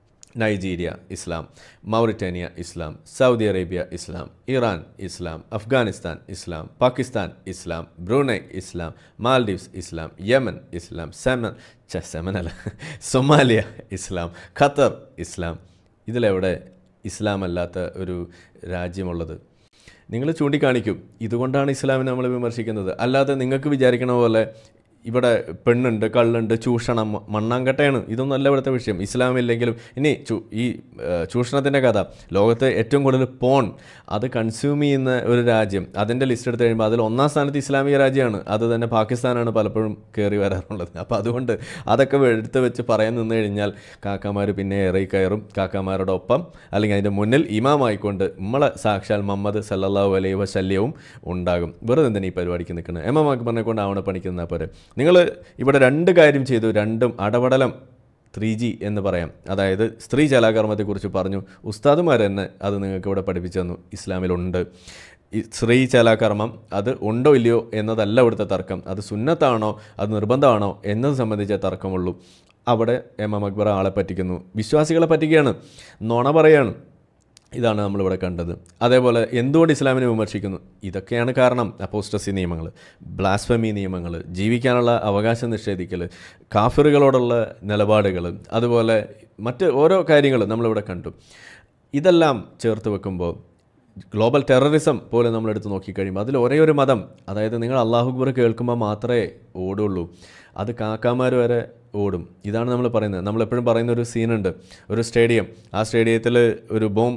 നൈജീരിയ ഇസ്ലാം മൗറിറ്റാനിയ ഇസ്ലാം സൗദി അറേബ്യ ഇസ്ലാം ഇറാൻ ഇസ്ലാം അഫ്ഗാനിസ്ഥാൻ ഇസ്ലാം പാകിസ്ഥാൻ ഇസ്ലാം ബ്രൂണൈ ഇസ്ലാം മാൽഡീവ്സ് ഇസ്ലാം യമൻ ഇസ്ലാം സെമൻ ഛെ, സെമൻ അല്ല സൊമാലിയ ഇസ്ലാം ഖത്തർ ഇസ്ലാം ഇതിലെവിടെ ഇസ്ലാം അല്ലാത്ത ഒരു രാജ്യമുള്ളത് നിങ്ങൾ ചൂണ്ടിക്കാണിക്കും ഇതുകൊണ്ടാണ് ഇസ്ലാമിനെ നമ്മൾ വിമർശിക്കുന്നത് അല്ലാതെ നിങ്ങൾക്ക് വിചാരിക്കണ പോലെ ഇവിടെ പെണ്ണുണ്ട് കള്ളുണ്ട് ചൂഷണം മണ്ണാങ്കട്ടയാണ് ഇതൊന്നും അല്ല ഇവിടുത്തെ വിഷയം ഇസ്ലാം ഇല്ലെങ്കിലും ഇനി ചൂ ഈ ചൂഷണത്തിൻ്റെ കഥ ലോകത്തെ ഏറ്റവും കൂടുതൽ പോൺ അത് കൺസ്യൂം ചെയ്യുന്ന ഒരു രാജ്യം അതിൻ്റെ ലിസ്റ്റ് എടുത്ത് കഴിയുമ്പോൾ അതിൽ ഒന്നാം സ്ഥാനത്ത് ഇസ്ലാമിക രാജ്യമാണ് അത് തന്നെ പാകിസ്ഥാനാണ് പലപ്പോഴും കയറി വരാറുള്ളത് അപ്പോൾ അതുകൊണ്ട് അതൊക്കെ എടുത്ത് വെച്ച് പറയാൻ നിന്ന് കഴിഞ്ഞാൽ കാക്കാമാർ പിന്നെ ഏറി കയറും കാക്കാമാരുടെ ഒപ്പം അല്ലെങ്കിൽ അതിൻ്റെ മുന്നിൽ ഇമാമായിക്കൊണ്ട് നമ്മളെ സാക്ഷാൽ മുഹമ്മദ് സല്ലല്ലാഹു അലൈഹി വസല്യവും ഉണ്ടാകും വെറുതെ എന്തിനാ ഈ പരിപാടിക്ക് നിൽക്കുന്നത് എം എം അക്ബറിനെ കൊണ്ട് ആവണ പണിക്കുന്ന പോലെ നിങ്ങൾ ഇവിടെ രണ്ട് കാര്യം ചെയ്തു രണ്ടും അടപടലം ത്രീ ജി എന്ന് പറയാം അതായത് സ്ത്രീ ചലാകർമ്മത്തെക്കുറിച്ച് പറഞ്ഞു ഉസ്താദുമാർ തന്നെ അത് നിങ്ങൾക്ക് ഇവിടെ പഠിപ്പിച്ചു തന്നു ഇസ്ലാമിലുണ്ട് ഈ സ്ത്രീ ചലാകർമ്മം അത് ഉണ്ടോ ഇല്ലയോ എന്നതല്ല ഇവിടുത്തെ തർക്കം അത് സുന്നത്താണോ അത് നിർബന്ധമാണോ എന്നത് സംബന്ധിച്ച തർക്കമുള്ളൂ അവിടെ എം എം അക്ബർ ആളെ പറ്റിക്കുന്നു വിശ്വാസികളെ പറ്റിക്കുകയാണ് നുണ പറയാണ് ഇതാണ് നമ്മളിവിടെ കണ്ടത് അതേപോലെ എന്തുകൊണ്ട് ഇസ്ലാമിനെ വിമർശിക്കുന്നു ഇതൊക്കെയാണ് കാരണം അപ്പോസ്റ്റസി നിയമങ്ങൾ ബ്ലാസ്ഫമി നിയമങ്ങൾ ജീവിക്കാനുള്ള അവകാശം നിഷേധിക്കൽ കാഫിറുകളോടുള്ള നിലപാടുകൾ അതുപോലെ മറ്റ് ഓരോ കാര്യങ്ങൾ നമ്മളിവിടെ കണ്ടു ഇതെല്ലാം ചേർത്ത് വെക്കുമ്പോൾ ഗ്ലോബൽ ടെററിസം പോലെ നമ്മളെടുത്ത് നോക്കിക്കഴിയുമ്പോൾ അതിൽ ഒരേ ഒരു മതം അതായത് നിങ്ങൾ അള്ളാഹു അക്ബർ കേൾക്കുമ്പോൾ മാത്രമേ ഓടുള്ളൂ അത് കാക്കാമാർ വരെ ഓടും ഇതാണ് നമ്മൾ പറയുന്നത് നമ്മൾ എപ്പോഴും പറയുന്ന ഒരു സീനുണ്ട് ഒരു സ്റ്റേഡിയം ആ സ്റ്റേഡിയത്തിൽ ഒരു ബോംബ്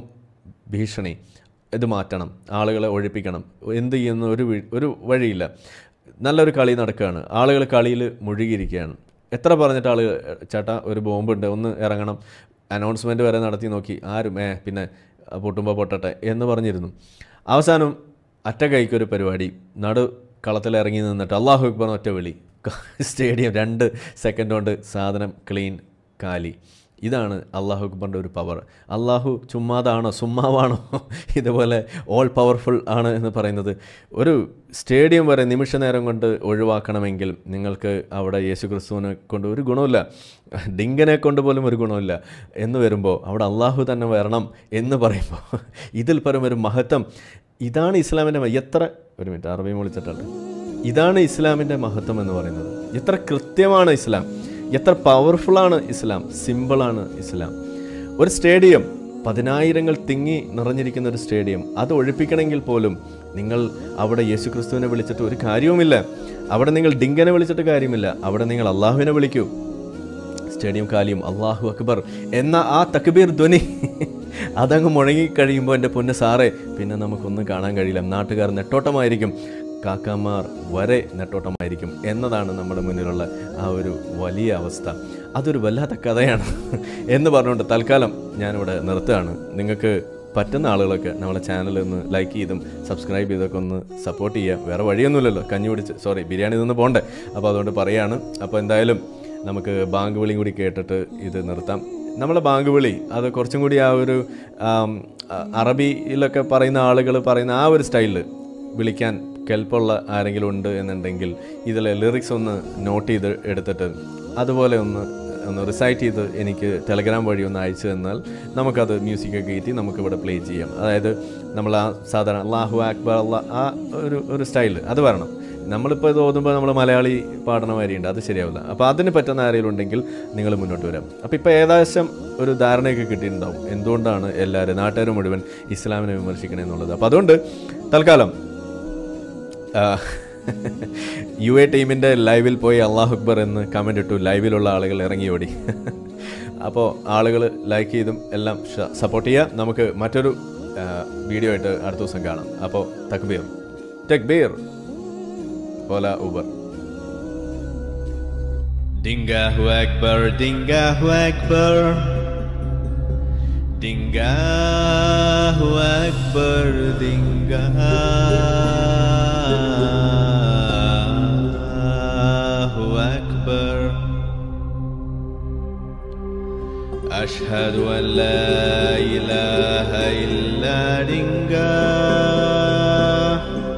ഭീഷണി ഇത് മാറ്റണം ആളുകളെ ഒഴിപ്പിക്കണം എന്ത് ചെയ്യുന്ന ഒരു വി- ഒരു വഴിയില്ല നല്ലൊരു കളി നടക്കുകയാണ് ആളുകൾ കളിയിൽ മുഴുകിയിരിക്കുകയാണ് എത്ര പറഞ്ഞിട്ട് ആൾ ചേട്ടാ ഒരു ബോംബുണ്ട് ഒന്ന് ഇറങ്ങണം അനൗൺസ്മെൻറ്റ് വരെ നടത്തി നോക്കി ആരും ഏ പിന്നെ പൊട്ടുമ്പോൾ പൊട്ടട്ടെ എന്ന് പറഞ്ഞിരുന്നു അവസാനം അറ്റ കൈക്കൊരു പരിപാടി നടു കളത്തിൽ ഇറങ്ങി നിന്നിട്ട് അള്ളാഹു അക്ബർ ഒറ്റ വിളി സ്റ്റേഡിയം രണ്ട് സെക്കൻഡ് കൊണ്ട് സാധനം ക്ലീൻ കാലി ഇതാണ് അള്ളാഹു അക്ബറിൻ്റെ ഒരു പവർ അള്ളാഹു ചുമ്മാതാണോ സുമ്മാവാണോ ഇതുപോലെ ഓൾ പവർഫുൾ ആണ് എന്ന് പറയുന്നത് ഒരു സ്റ്റേഡിയം വരെ നിമിഷ നേരം കൊണ്ട് ഒഴിവാക്കണമെങ്കിൽ നിങ്ങൾക്ക് അവിടെ യേശു ക്രിസ്തുവിനെ കൊണ്ട് ഒരു ഗുണമില്ല ഡിങ്കനെ കൊണ്ട് പോലും ഒരു ഗുണമില്ല എന്ന് വരുമ്പോൾ അവിടെ അള്ളാഹു തന്നെ വരണം എന്ന് പറയുമ്പോൾ ഇതിൽ പരം ഒരു മഹത്വം ഇതാണ് ഇസ്ലാമിൻ്റെ മ- എത്ര ഒരു മിനിറ്റ് അറബി വിളിച്ചിട്ടുണ്ട് ഇതാണ് ഇസ്ലാമിൻ്റെ മഹത്വം എന്ന് പറയുന്നത് എത്ര കൃത്യമാണ് ഇസ്ലാം എത്ര പവർഫുള്ളാണ് ഇസ്ലാം സിമ്പിളാണ് ഇസ്ലാം ഒരു സ്റ്റേഡിയം പതിനായിരങ്ങൾ തിങ്ങി നിറഞ്ഞിരിക്കുന്ന ഒരു സ്റ്റേഡിയം അത് ഒഴിപ്പിക്കണമെങ്കിൽ പോലും നിങ്ങൾ അവിടെ യേശു ക്രിസ്തുവിനെ വിളിച്ചിട്ട് ഒരു കാര്യവുമില്ല അവിടെ നിങ്ങൾ ഡിങ്കനെ വിളിച്ചിട്ട് കാര്യമില്ല അവിടെ നിങ്ങൾ അള്ളാഹുവിനെ വിളിക്കൂ സ്റ്റേഡിയം കാലിയും അള്ളാഹു അക്ബർ എന്ന ആ തക്ബീർ ധ്വനി അതങ്ങ് മുഴങ്ങി കഴിയുമ്പോൾ എൻ്റെ പൊന്ന് സാറേ പിന്നെ നമുക്കൊന്നും കാണാൻ കഴിയില്ല നാട്ടുകാർ നെട്ടോട്ടമായിരിക്കും കാക്കാമാർ വരെ നെട്ടോട്ടമായിരിക്കും എന്നതാണ് നമ്മുടെ മുന്നിലുള്ള ആ ഒരു വലിയ അവസ്ഥ അതൊരു വല്ലാത്ത കഥയാണ് എന്ന് പറഞ്ഞുകൊണ്ട് തൽക്കാലം ഞാനിവിടെ നിർത്തുകയാണ് നിങ്ങൾക്ക് പറ്റുന്ന ആളുകളൊക്കെ നമ്മളെ ചാനൽ ഒന്ന് ലൈക്ക് ചെയ്തും സബ്സ്ക്രൈബ് ചെയ്തൊക്കെ ഒന്ന് സപ്പോർട്ട് ചെയ്യുക വേറെ വഴിയൊന്നുമില്ലല്ലോ കഞ്ഞി പിടിച്ച് സോറി ബിരിയാണി നിന്ന് പോകണ്ടേ അപ്പോൾ അതുകൊണ്ട് പറയാണ് അപ്പോൾ എന്തായാലും നമുക്ക് ബാങ്ക് വിളിയും കൂടി കേട്ടിട്ട് ഇത് നിർത്താം നമ്മളെ ബാങ്ക് വിളി അത് കുറച്ചും കൂടി ആ ഒരു ആം, അ- അറബിയിലൊക്കെ പറയുന്ന ആളുകൾ പറയുന്ന ആ ഒരു സ്റ്റൈലിൽ വിളിക്കാൻ കെൽപ്പുള്ള ആരെങ്കിലും ഉണ്ട് എന്നുണ്ടെങ്കിൽ ഇതിലെ ലിറിക്സ് ഒന്ന് നോട്ട് ചെയ്ത് എടുത്തിട്ട് അതുപോലെ ഒന്ന് ഒന്ന് റിസൈറ്റ് ചെയ്ത് എനിക്ക് ടെലഗ്രാം വഴി ഒന്ന് അയച്ചു തന്നാൽ നമുക്കത് മ്യൂസിക്കൊക്കെ കയറ്റി നമുക്കിവിടെ പ്ലേ ചെയ്യാം അതായത് നമ്മൾ ആ സാധാരണ അള്ളാഹു അക്ബർ അള്ളാ ആ ഒരു ഒരു സ്റ്റൈല് അത് വരണം നമ്മളിപ്പോൾ ഇത് ഓതുമ്പോൾ നമ്മൾ മലയാളി പാടണ മാതിരിയുണ്ട് അത് ശരിയാവില്ല അപ്പോൾ അതിന് പറ്റുന്ന ആരെങ്കിലും ഉണ്ടെങ്കിൽ നിങ്ങൾ മുന്നോട്ട് വരാം അപ്പോൾ ഇപ്പോൾ ഏകദേശം ഒരു ധാരണയൊക്കെ കിട്ടിയിട്ടുണ്ടാവും എന്തുകൊണ്ടാണ് എല്ലാവരും നാട്ടുകാർ മുഴുവൻ ഇസ്ലാമിനെ വിമർശിക്കണേ എന്നുള്ളത് അപ്പോൾ അതുകൊണ്ട് തൽക്കാലം ആ, യു എ ടീമിൻ്റെ ലൈവിൽ പോയി അള്ളാഹു അക്ബർ എന്ന് കമൻ്റ് ഇട്ടു ലൈവിലുള്ള ആളുകൾ ഇറങ്ങി ഓടി അപ്പോൾ ആളുകൾ ലൈക്ക് ചെയ്തും എല്ലാം സപ്പോർട്ട് ചെയ്യുക നമുക്ക് മറ്റൊരു ആ, വീഡിയോ ആയിട്ട് അടുത്ത ദിവസം കാണാം അപ്പോൾ തക്ബീർ തക്ബീർ ഓല ഊബർ ഡിംഗാഹു അക്ബർ ഡിംഗാഹു അക്ബർ ഡിംഗാഹു അക്ബർ ഡിംഗാഹു അക്ബർ أشهد أن لا إله إلا دينغاه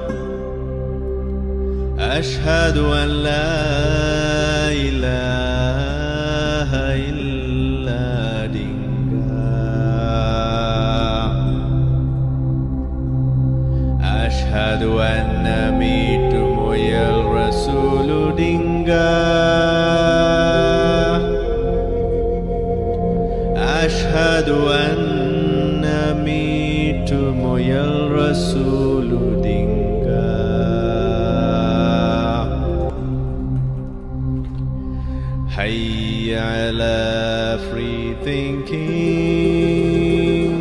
أشهد أن لا إله إلا دينغاه أشهد أن ميتم يا الرسول دينغاه أشهد أن ميتم يا الرسول دينغاه حي على free thinking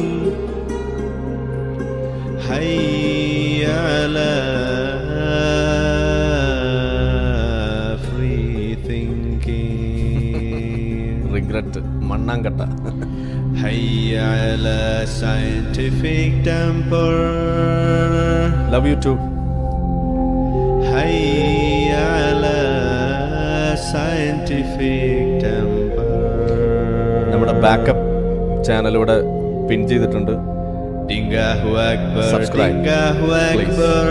حي على free thinking regret മണ്ണാങ്കട്ട حي على scientific temper love you too حي على scientific temper നമ്മുടെ ബാക്കപ്പ് ചാനൽ ഇവിടെ പിൻ ചെയ്തിട്ടുണ്ട് ഡിംഗാഹു അക്ബർ Subscribe, ഡിംഗാഹു please. അക്ബർ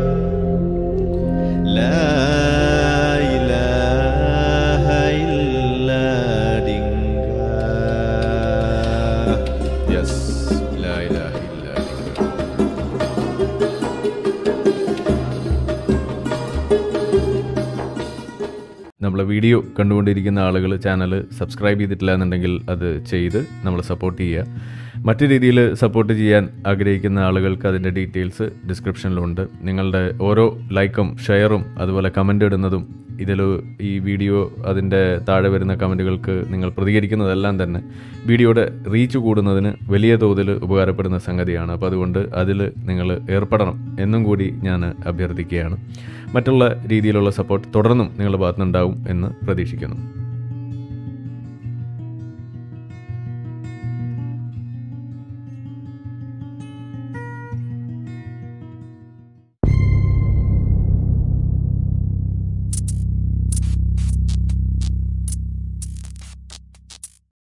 لا إله إلا دينغا Yes. La ilaha illa Allah. നമ്മളെ വീഡിയോ കണ്ടുകൊണ്ടിരിക്കുന്ന ആളുകൾ ചാനൽ സബ്സ്ക്രൈബ് ചെയ്തിട്ടില്ല എന്നുണ്ടെങ്കിൽ അത് ചെയ്ത് നമ്മളെ സപ്പോർട്ട് ചെയ്യുക മറ്റു രീതിയിൽ സപ്പോർട്ട് ചെയ്യാൻ ആഗ്രഹിക്കുന്ന ആളുകൾക്ക് അതിൻ്റെ ഡീറ്റെയിൽസ് ഡിസ്ക്രിപ്ഷനിലുണ്ട് നിങ്ങളുടെ ഓരോ ലൈക്കും ഷെയറും അതുപോലെ കമൻ്റ് ഇടുന്നതും ഇതിൽ ഈ വീഡിയോ അതിൻ്റെ താഴെ വരുന്ന കമൻറ്റുകൾക്ക് നിങ്ങൾ പ്രതികരിക്കുന്നതെല്ലാം തന്നെ വീഡിയോയുടെ റീച്ച് കൂടുന്നതിന് വലിയ തോതിൽ ഉപകാരപ്പെടുന്ന സംഗതിയാണ് അപ്പോൾ അതുകൊണ്ട് അതിൽ നിങ്ങൾ ഏർപ്പെടണം എന്നും കൂടി ഞാൻ അഭ്യർത്ഥിക്കുകയാണ് മറ്റുള്ള രീതിയിലുള്ള സപ്പോർട്ട് തുടർന്നും നിങ്ങളുടെ ഭാഗത്തുനിന്നുണ്ടാവും എന്ന് പ്രതീക്ഷിക്കുന്നു